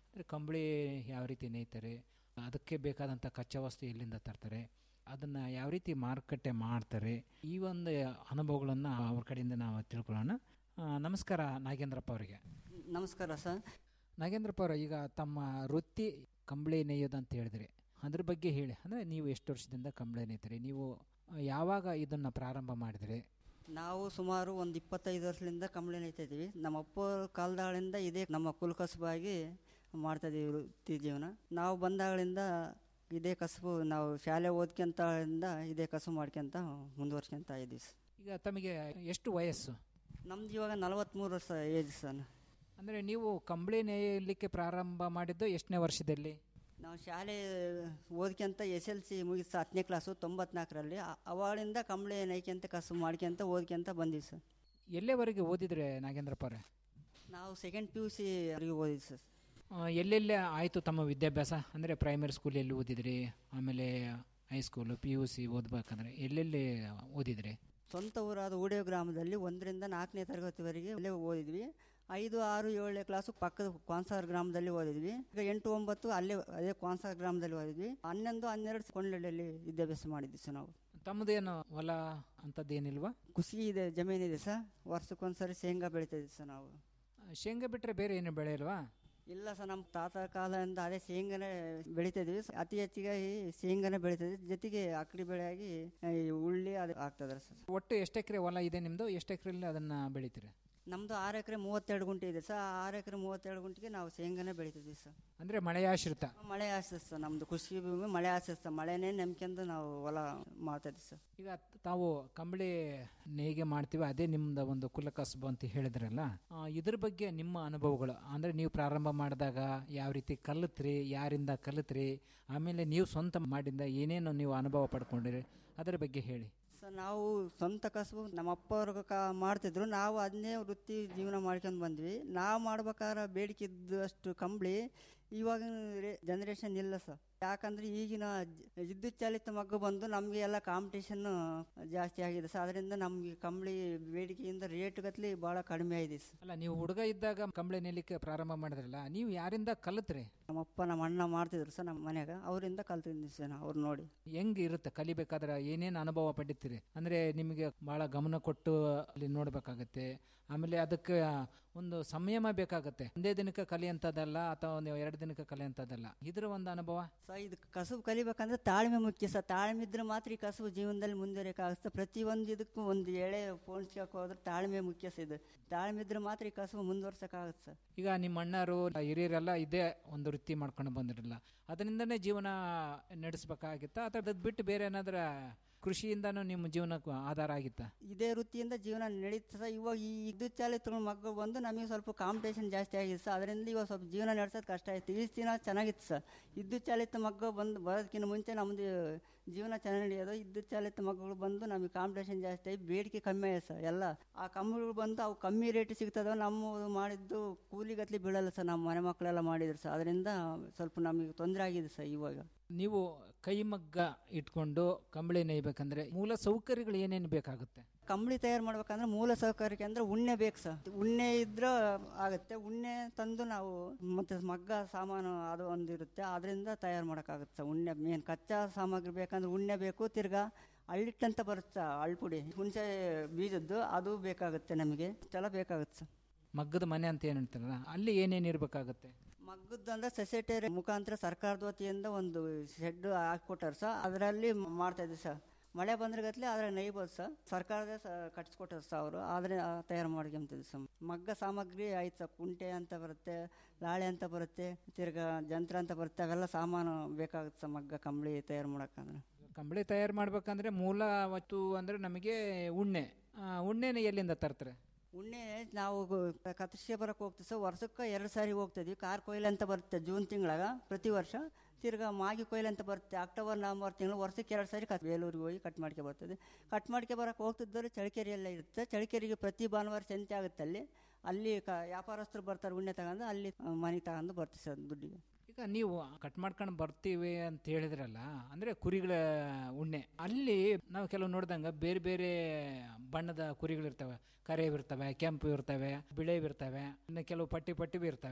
ಅಂದರೆ ಕಂಬಳಿ ಯಾವ ರೀತಿ ನೇಯ್ತಾರೆ ಅದಕ್ಕೆ ಬೇಕಾದಂಥ ಕಚ್ಚಾ ವಸ್ತು ಎಲ್ಲಿಂದ ತರ್ತಾರೆ ಅದನ್ನು ಯಾವ ರೀತಿ ಮಾರುಕಟ್ಟೆ ಮಾಡ್ತಾರೆ ಈ ಒಂದು ಅನುಭವಗಳನ್ನು ಅವ್ರ ಕಡೆಯಿಂದ ನಾವು ತಿಳ್ಕೊಳ್ಳೋಣ ಆ, ನಮಸ್ಕಾರ ನಾಗೇಂದ್ರಪ್ಪ ಅವರಿಗೆ ನಮಸ್ಕಾರ ಸರ್ ನಾಗೇಂದ್ರಪ್ಪ ಅವರು ಈಗ ತಮ್ಮ ವೃತ್ತಿ ಕಂಬಳಿ ನೇಯೋದು ಅಂತ ಹೇಳಿದ್ರಿ ಅದ್ರ ಬಗ್ಗೆ ಹೇಳಿ ಅಂದರೆ ನೀವು ಎಷ್ಟು ವರ್ಷದಿಂದ ಕಂಬಳಿ ನೇಯ್ತೀರಿ ನೀವು ಆ, ಯಾವಾಗ ಇದನ್ನು ಪ್ರಾರಂಭ ಮಾಡಿದ್ರಿ ನಾವು ಸುಮಾರು ಒಂದು ಇಪ್ಪತ್ತೈದು ವರ್ಷದಿಂದ ಕಂಬಳಿ ನೇಯ್ತಾ ಇದ್ದೀವಿ ನಮ್ಮ ಅಪ್ಪ ಕಾಲದಾಗಳಿಂದ ಇದೇ ನಮ್ಮ ಕುಲಕಸುಬಾಗಿ ಮಾಡ್ತಾ ಇದೀವಿ ವೃತ್ತಿ ಜೀವನ ನಾವು ಬಂದಾಗಳಿಂದ ಇದೇ ಕಸುಬು ನಾವು ಶಾಲೆ ಓದ್ಕೊಂತ ಇದೇ ಕಸುಬು ಮಾಡ್ಕೊಂತ ಮುಂದುವರ್ಸ್ಕೊಂತ ಇದ್ದೀವಿ ಸರ್ ಈಗ ತಮಗೆ ಎಷ್ಟು ವಯಸ್ಸು ನಮ್ದು ಇವಾಗ ನಲವತ್ತ್ಮೂರು ವರ್ಷ ಏಜ್ ಸರ್ ಅಂದರೆ ನೀವು ಕಂಬಳಿ ನೇಯಲಿಕ್ಕೆ ಪ್ರಾರಂಭ ಮಾಡಿದ್ದು ಎಷ್ಟನೇ ವರ್ಷದಲ್ಲಿ ನಾವು ಶಾಲೆ ಓದ್ಕೊಂತ ಎಸ್ ಎಲ್ ಸಿ ಮುಗಿಸ್ ಹತ್ತನೇ ಕ್ಲಾಸು ತೊಂಬತ್ನಾಲ್ಕರಲ್ಲಿ ಅವಾಳಿಂದ ಕಂಬಳಿ ನೈಕ್ಯಂತ ಕಸುಬು ಮಾಡ್ಕೊಂತ ಓದ್ಕೊಂತ ಬಂದೀವಿ ಸರ್ ಎಲ್ಲಿವರೆಗೆ ಓದಿದ್ರೆ ನಾಗೇಂದ್ರಪ್ಪ ಅವರೇ ನಾವು ಸೆಕೆಂಡ್ ಪಿ ಯು ಸಿ ವರೆಗೆ ಓದಿದ್ವಿ ಸರ್ ಆ, ಎಲ್ಲೆಲ್ಲಿ ಆಯಿತು ತಮ್ಮ ವಿದ್ಯಾಭ್ಯಾಸ ಅಂದರೆ ಪ್ರೈಮರಿ ಸ್ಕೂಲ್ ಎಲ್ಲಿ ಓದಿದ್ರಿ ಆಮೇಲೆ ಹೈಸ್ಕೂಲು ಪಿ ಯು ಸಿ ಓದ್ಬೇಕಂದ್ರೆ ಎಲ್ಲೆಲ್ಲಿ ಓದಿದ್ರಿ ಸ್ವಂತ ಊರಾದ ಊಡೇವು ಗ್ರಾಮದಲ್ಲಿ ಒಂದರಿಂದ ನಾಲ್ಕನೇ ತರಗತಿವರೆಗೆ ಅಲ್ಲೇ ಓದಿದ್ವಿ ಐದು ಆರು ಏಳನೇ ಕ್ಲಾಸು ಪಕ್ಕದ ಕ್ವಾನ್ಸಾರ್ ಗ್ರಾಮದಲ್ಲಿ ಓದಿದ್ವಿ ಈಗ ಎಂಟು ಒಂಬತ್ತು ಅಲ್ಲೇ ಅದೇ ಕ್ವಾನ್ಸಾರ್ ಗ್ರಾಮದಲ್ಲಿ ಓದಿದ್ವಿ ಹನ್ನೊಂದು ಹನ್ನೆರಡು ಕೊಂಡ್ಲಳ್ಳಿಯಲ್ಲಿ ವಿದ್ಯಾಭ್ಯಾಸ ಮಾಡಿದ್ವಿ ಸರ್ ನಾವು ತಮ್ಮದೇನು ಹೊಲ ಅಂಥದ್ದೇನಿಲ್ವಾ ಕುಸಿಗೆ ಇದೆ ಜಮೀನಿದೆ ಸರ್ ವರ್ಷಕ್ಕೊಂದ್ಸರಿ ಶೇಂಗಾ ಬೆಳಿತಾ ಇದ್ವಿ ಸರ್ ನಾವು ಶೇಂಗಾ ಬಿಟ್ಟರೆ ಬೇರೆ ಏನು ಬೆಳೆ ಇಲ್ವಾ ಇಲ್ಲ ಸರ್ ನಮ್ಮ ತಾತ ಕಾಲದಿಂದ ಅದೇ ಶೇಂಗಾನೇ ಬೆಳಿತಾ ಇದ್ವಿ ಅತಿ ಹೆಚ್ಚಿಗೆ ಈ ಶೇಂಗಾನೇ ಬೆಳಿತಾ ಇದ್ವಿ ಜೊತೆಗೆ ಅಕ್ಕಡಿ ಬೆಳೆಯಾಗಿ ಈ ಉಳ್ಳಿ ಅದು ಆಗ್ತದೆ ಸರ್ ಒಟ್ಟು ಎಷ್ಟು ಎಕರೆ ಹೊಲ ಇದೆ ನಿಮ್ಮದು ಎಷ್ಟು ಎಕರೆಯಲ್ಲಿ ಅದನ್ನು ಬೆಳಿತೀರಿ ನಮ್ಮದು ಆರು ಎಕರೆ ಮೂವತ್ತೆರಡು ಗುಂಟೆ ಇದೆ ಸರ್ ಆರು ಎಕರೆ ಮೂವತ್ತೆರಡು ಗುಂಟೆಗೆ ನಾವು ಶೇಂಗಾನೇ ಬೆಳಿತಿದ್ವಿ ಸರ್ ಅಂದರೆ ಮಳೆಯಾಶ್ರಿತ ಮಳೆ ಆಶ್ರಿತ ಸರ್ ನಮ್ಮದು ಕೃಷಿ ಭೂಮಿ ಮಳೆ ಆಶ್ರಿತ ಮಳೆನೇ ನಂಬ್ಕೊಂಡು ನಾವು ಹೊಲ ಮಾಡ್ತಾ ಇದ್ವಿ ಸರ್ ಈಗ ತಾವು ಕಂಬಳಿ ನೇಯ್ಗೆ ಮಾಡ್ತೀವಿ ಅದೇ ನಿಮ್ದು ಒಂದು ಕುಲ ಕಸಬು ಅಂತ ಹೇಳಿದ್ರಲ್ಲ ಆ, ಇದ್ರ ಬಗ್ಗೆ ನಿಮ್ಮ ಅನುಭವಗಳು ಅಂದರೆ ನೀವು ಪ್ರಾರಂಭ ಮಾಡಿದಾಗ ಯಾವ ರೀತಿ ಕಲಿತ್ರಿ ಯಾರಿಂದ ಕಲಿತ್ರಿ ಆಮೇಲೆ ನೀವು ಸ್ವಂತ ಮಾಡಿಂದ ಏನೇನು ನೀವು ಅನುಭವ ಪಡ್ಕೊಂಡಿರಿ ಅದರ ಬಗ್ಗೆ ಹೇಳಿ ಸರ್ ನಾವು ಸ್ವಂತ ಕಸಬು ನಮ್ಮ ಅಪ್ಪವ್ರು ಕ ಮಾಡ್ತಿದ್ರು ನಾವು ಅದನ್ನೇ ವೃತ್ತಿ ಜೀವನ ಮಾಡ್ಕೊಂಡು ಬಂದ್ವಿ ನಾವು ಮಾಡ್ಬೇಕಾದ್ರೆ ಬೇಡಿಕೆ ಇದ್ದಷ್ಟು ಕಂಬಳಿ ಇವಾಗಿನ ಜನ್ರೇಷನ್ ಇಲ್ಲ ಸರ್ ಯಾಕಂದ್ರೆ ಈಗಿನ ಜ- ವಿದ್ಯುತ್ ಚಾಲಿತ ಮಗ್ಗು ಬಂದು ನಮಗೆ ಎಲ್ಲ ಕಾಂಪಿಟೇಷನ್ ಜಾಸ್ತಿ ಆಗಿದೆ ಸರ್ ಅದರಿಂದ ನಮಗೆ ಕಂಬಳಿ ಬೇಡಿಕೆಯಿಂದ ರೇಟ್ ಗತ್ಲಿ ಭಾಳ ಕಡಿಮೆ ಆಗಿದೆ ಸರ್ ಅಲ್ಲ ನೀವು ಹುಡುಗ ಇದ್ದಾಗ ಕಂಬಳಿ ನೇಲಿಕ್ಕೆ ಪ್ರಾರಂಭ ಮಾಡಿದ್ರಲ್ಲ ನೀವು ಯಾರಿಂದ ಕಲಿತ್ರಿ ನಮ್ಮಪ್ಪ ನಮ್ಮ ಅಣ್ಣ ಮಾಡ್ತಿದ್ರು ಸರ್ ನಮ್ಮ ಮನ್ಯಾಗ ಅವರಿಂದ ಕಲ್ತಿದ್ವಿ ಸರ್ ನಾವು ಅವ್ರು ನೋಡಿ ಹೆಂಗ್ ಇರುತ್ತೆ ಕಲಿಬೇಕಾದ್ರೆ ಏನೇನು ಅನುಭವ ಪಡಿತೀರಿ ಅಂದ್ರೆ ನಿಮಗೆ ಬಹಳ ಗಮನ ಕೊಟ್ಟು ಅಲ್ಲಿ ನೋಡ್ಬೇಕಾಗತ್ತೆ ಆಮೇಲೆ ಅದಕ್ಕೆ ಒಂದು ಸಂಯಮ ಬೇಕಾಗತ್ತೆ ಒಂದೇ ದಿನಕ್ಕೆ ಕಲಿಯಂಥದ್ದಲ್ಲ ಅಥವಾ ಒಂದು ಎರಡು ದಿನಕ್ಕೆ ಕಲಿಯಂಥದ್ದಲ್ಲ ಇದ್ರ ಒಂದು ಅನುಭವ ಸರ್ ಇದು ಕಸುಬು ಕಲಿಬೇಕಂದ್ರೆ ತಾಳ್ಮೆ ಮುಖ್ಯ ಸರ್ ತಾಳ್ಮೆ ಇದ್ರೆ ಮಾತ್ರ ಈ ಕಸುಬು ಜೀವನದಲ್ಲಿ ಮುಂದುವರಿಯಕ್ಕಾಗುತ್ತೆ ಪ್ರತಿಯೊಂದು ಇದಕ್ಕೂ ಒಂದು ಎಳೆ ಪೋಣಿಸ್ಕೊಕ್ ಹೋದ್ರೆ ತಾಳ್ಮೆ ಮುಖ್ಯ ಸರ್ ಇದು ತಾಳ್ಮೆ ಇದ್ರೆ ಮಾತ್ರ ಈ ಕಸುಬು ಮುಂದುವರ್ಸಕ್ಕಾಗುತ್ತೆ ಸರ್ ಈಗ ನಿಮ್ಮ ಅಣ್ಣರು ಹಿರಿಯರೆಲ್ಲ ಇದೇ ಒಂದು ವೃತ್ತಿ ಮಾಡ್ಕೊಂಡು ಬಂದಿರಲ್ಲ ಅದರಿಂದನೇ ಜೀವನ ನಡೆಸ್ಬೇಕಾಗಿತ್ತಾ ಅಥವಾ ಅದ್ ಬಿಟ್ಟು ಬೇರೆ ಏನಾದ್ರ ಕೃಷಿಯಿಂದನೂ ನಿಮ್ಮ ಜೀವನಕ್ಕೂ ಆಧಾರ ಆಗಿತ್ತಾ ಇದೇ ವೃತ್ತಿಯಿಂದ ಜೀವನ ನಡೀತದೆ ಇವಾಗ ಈ ವಿದ್ಯುತ್ ಚಾಲಿತ ಮಕ್ಕಳು ಬಂದು ನಮಗೆ ಸ್ವಲ್ಪ ಕಾಂಪಿಟೇಷನ್ ಜಾಸ್ತಿ ಆಗಿದೆ ಸರ್ ಅದರಿಂದ ಇವಾಗ ಸ್ವಲ್ಪ ಜೀವನ ನಡೆಸೋದು ಕಷ್ಟ ಆಯ್ತು ಈ ದಿನ ಚೆನ್ನಾಗಿತ್ತು ಸರ್ ವಿದ್ಯುತ್ ಚಾಲಿತ ಮಗ್ಗ ಬಂದು ಬರೋದಕ್ಕಿಂತ ಮುಂಚೆ ನಮ್ಮದು ಜೀವನ ಚೆನ್ನಾಗಿ ನಡೆಯೋದು ವಿದ್ಯುತ್ ಚಾಲಿತ ಮಕ್ಕಳು ಬಂದು ನಮಗೆ ಕಾಂಪಿಟೇಷನ್ ಜಾಸ್ತಿ ಆಗಿ ಬೇಡಿಕೆ ಕಮ್ಮಿ ಆಗಿದೆ ಸರ್ ಎಲ್ಲ ಆ ಕಂಬಗಳು ಬಂದು ಅವು ಕಮ್ಮಿ ರೇಟ್ ಸಿಗ್ತದೋ ನಮ್ಮ ಮಾಡಿದ್ದು ಕೂಲಿಗತ್ಲಿ ಬೀಳಲ್ಲ ಸರ್ ನಮ್ಮ ಮನೆ ಮಕ್ಕಳೆಲ್ಲ ಮಾಡಿದ್ರು ಸರ್ ಅದರಿಂದ ಸ್ವಲ್ಪ ನಮಗೆ ತೊಂದರೆ ಆಗಿದೆ ಸರ್ ಇವಾಗ ನೀವು ಕೈಮಗ್ಗ ಇಟ್ಕೊಂಡು ಕಂಬಳಿ ನೇಯ್ಬೇಕಂದ್ರೆ ಮೂಲ ಸೌಕರ್ಯಗಳು ಏನೇನು ಬೇಕಾಗುತ್ತೆ ಕಂಬಳಿ ತಯಾರು ಮಾಡ್ಬೇಕಂದ್ರೆ ಮೂಲ ಸೌಕರ್ಯಕ್ಕೆ ಅಂದ್ರೆ ಉಣ್ಣೆ ಬೇಕು ಸರ್ ಉಣ್ಣೆ ಇದ್ರೆ ಆಗುತ್ತೆ ಉಣ್ಣೆ ತಂದು ನಾವು ಮತ್ತೆ ಮಗ್ಗ ಸಾಮಾನು ಅದು ಒಂದು ಇರುತ್ತೆ ಅದರಿಂದ ತಯಾರು ಮಾಡೋಕ್ಕಾಗುತ್ತೆ ಸರ್ ಉಣ್ಣೆ ಮೇನ್ ಕಚ್ಚಾ ಸಾಮಗ್ರಿ ಬೇಕಂದ್ರೆ ಉಣ್ಣೆ ಬೇಕು ತಿರ್ಗಾ ಅಳ್ಳಿಟ್ಟಂತ ಬರುತ್ತೆ ಅಳ್ಪುಡಿ ಹುಣಸೆ ಬೀಜದ್ದು ಅದು ಬೇಕಾಗುತ್ತೆ ನಮಗೆ ಚೆಲ ಬೇಕಾಗುತ್ತೆ ಸರ್ ಮಗ್ಗದ ಮನೆ ಅಂತ ಏನು ಹೇಳ್ತಾರಲ್ಲ ಅಲ್ಲಿ ಏನೇನು ಇರಬೇಕಾಗುತ್ತೆ ಮಗ್ಗದ್ದು ಅಂದ್ರೆ ಸೊಸೈಟಿ ಮುಖಾಂತರ ಸರ್ಕಾರದ ವತಿಯಿಂದ ಒಂದು ಶೆಡ್ ಹಾಕ್ಕೊಟ್ಟಾರ ಸರ್ ಅದರಲ್ಲಿ ಮಾಡ್ತಾ ಇದ್ದೀವಿ ಸರ್ ಮಳೆ ಬಂದ್ರೆ ಗತ್ಲೆ ಅದ್ರಾಗ ನೈಬೋದು ಸರ್ ಸರ್ಕಾರದೇ ಸ ಕಟ್ಸ್ಕೊಟ್ಟಾರ ಸರ್ ಅವರು ಆದರೆ ತಯಾರು ಮಾಡ್ಕೊಂತಿದ್ವಿ ಸರ್ ಮಗ್ಗ ಸಾಮಗ್ರಿ ಆಯ್ತು ಸರ್ ಕುಂಟೆ ಅಂತ ಬರುತ್ತೆ ಲಾಳೆ ಅಂತ ಬರುತ್ತೆ ತಿರ್ಗಾ ಜಂತ್ರ ಅಂತ ಬರುತ್ತೆ ಅವೆಲ್ಲ ಸಾಮಾನು ಬೇಕಾಗುತ್ತೆ ಸರ್ ಮಗ್ಗ ಕಂಬಳಿ ತಯಾರು ಮಾಡೋಕ್ಕಂದ್ರೆ ಕಂಬಳಿ ತಯಾರು ಮಾಡ್ಬೇಕಂದ್ರೆ ಮೂಲ ವಸ್ತು ಅಂದ್ರೆ ನಮಗೆ ಉಣ್ಣೆ ಆ, ಉಣ್ಣೆನ ಎಲ್ಲಿಂದ ತರ್ತಾರೆ ಉಣ್ಣೆ ನಾವು ಕತ್ತರಿಸಿ ಬರಕ್ಕೆ ಹೋಗ್ತೀವಿ ಸರ್ ವರ್ಷಕ್ಕೆ ಎರಡು ಸಾರಿ ಹೋಗ್ತಿದ್ವಿ ಕಾರ್ ಕೊಯ್ಲು ಅಂತ ಬರುತ್ತೆ ಜೂನ್ ತಿಂಗಳಾಗ ಪ್ರತಿ ವರ್ಷ ತಿರ್ಗಾ ಮಾಗಿ ಕೊಯ್ಲು ಅಂತ ಬರುತ್ತೆ ಅಕ್ಟೋಬರ್ ನವಂಬರ್ ತಿಂಗಳು ವರ್ಷಕ್ಕೆ ಎರಡು ಸಾರಿ ಕಟ್ ಬೇಲೂರಿಗೆ ಹೋಗಿ ಕಟ್ ಮಾಡ್ಕೆ ಬರ್ತದೆ ಕಟ್ ಮಾಡ್ಕೆ ಬರಕ್ಕೆ ಹೋಗ್ತಿದ್ದವರು ಚಳಿಕೆರೆಯಲ್ಲೇ ಇರುತ್ತೆ ಚಳಿಕೆರೆಗೆ ಪ್ರತಿ ಭಾನುವಾರ ಸಂತೆ ಆಗುತ್ತೆ ಅಲ್ಲಿ ಅಲ್ಲಿ ಕ ವ್ಯಾಪಾರಸ್ಥರು ಬರ್ತಾರೆ ಉಣ್ಣೆ ತಗೊಂಡು ಅಲ್ಲಿ ಮನೆಗೆ ತಗೊಂಡು ಬರ್ತೀವಿ ಸರ್ ದುಡ್ಡಿಗೆ ಈಗ ನೀವು ಕಟ್ ಮಾಡ್ಕೊಂಡು ಬರ್ತೀವಿ ಅಂತ ಹೇಳಿದ್ರಲ್ಲ ಅಂದ್ರೆ ಕುರಿಗಳ ಉಣ್ಣೆ ಅಲ್ಲಿ ನಾವು ಕೆಲವು ನೋಡ್ದಂಗ ಬೇರೆ ಬೇರೆ ಬಣ್ಣದ ಕುರಿಗಳಿರ್ತವೆ ಕರೆಯವಿರ್ತವೆ ಕೆಂಪು ಇರ್ತವೆ ಬಿಳೆವಿರ್ತವೆ ಇನ್ನು ಕೆಲವು ಪಟ್ಟಿ ಪಟ್ಟಿ ಇರ್ತವೆ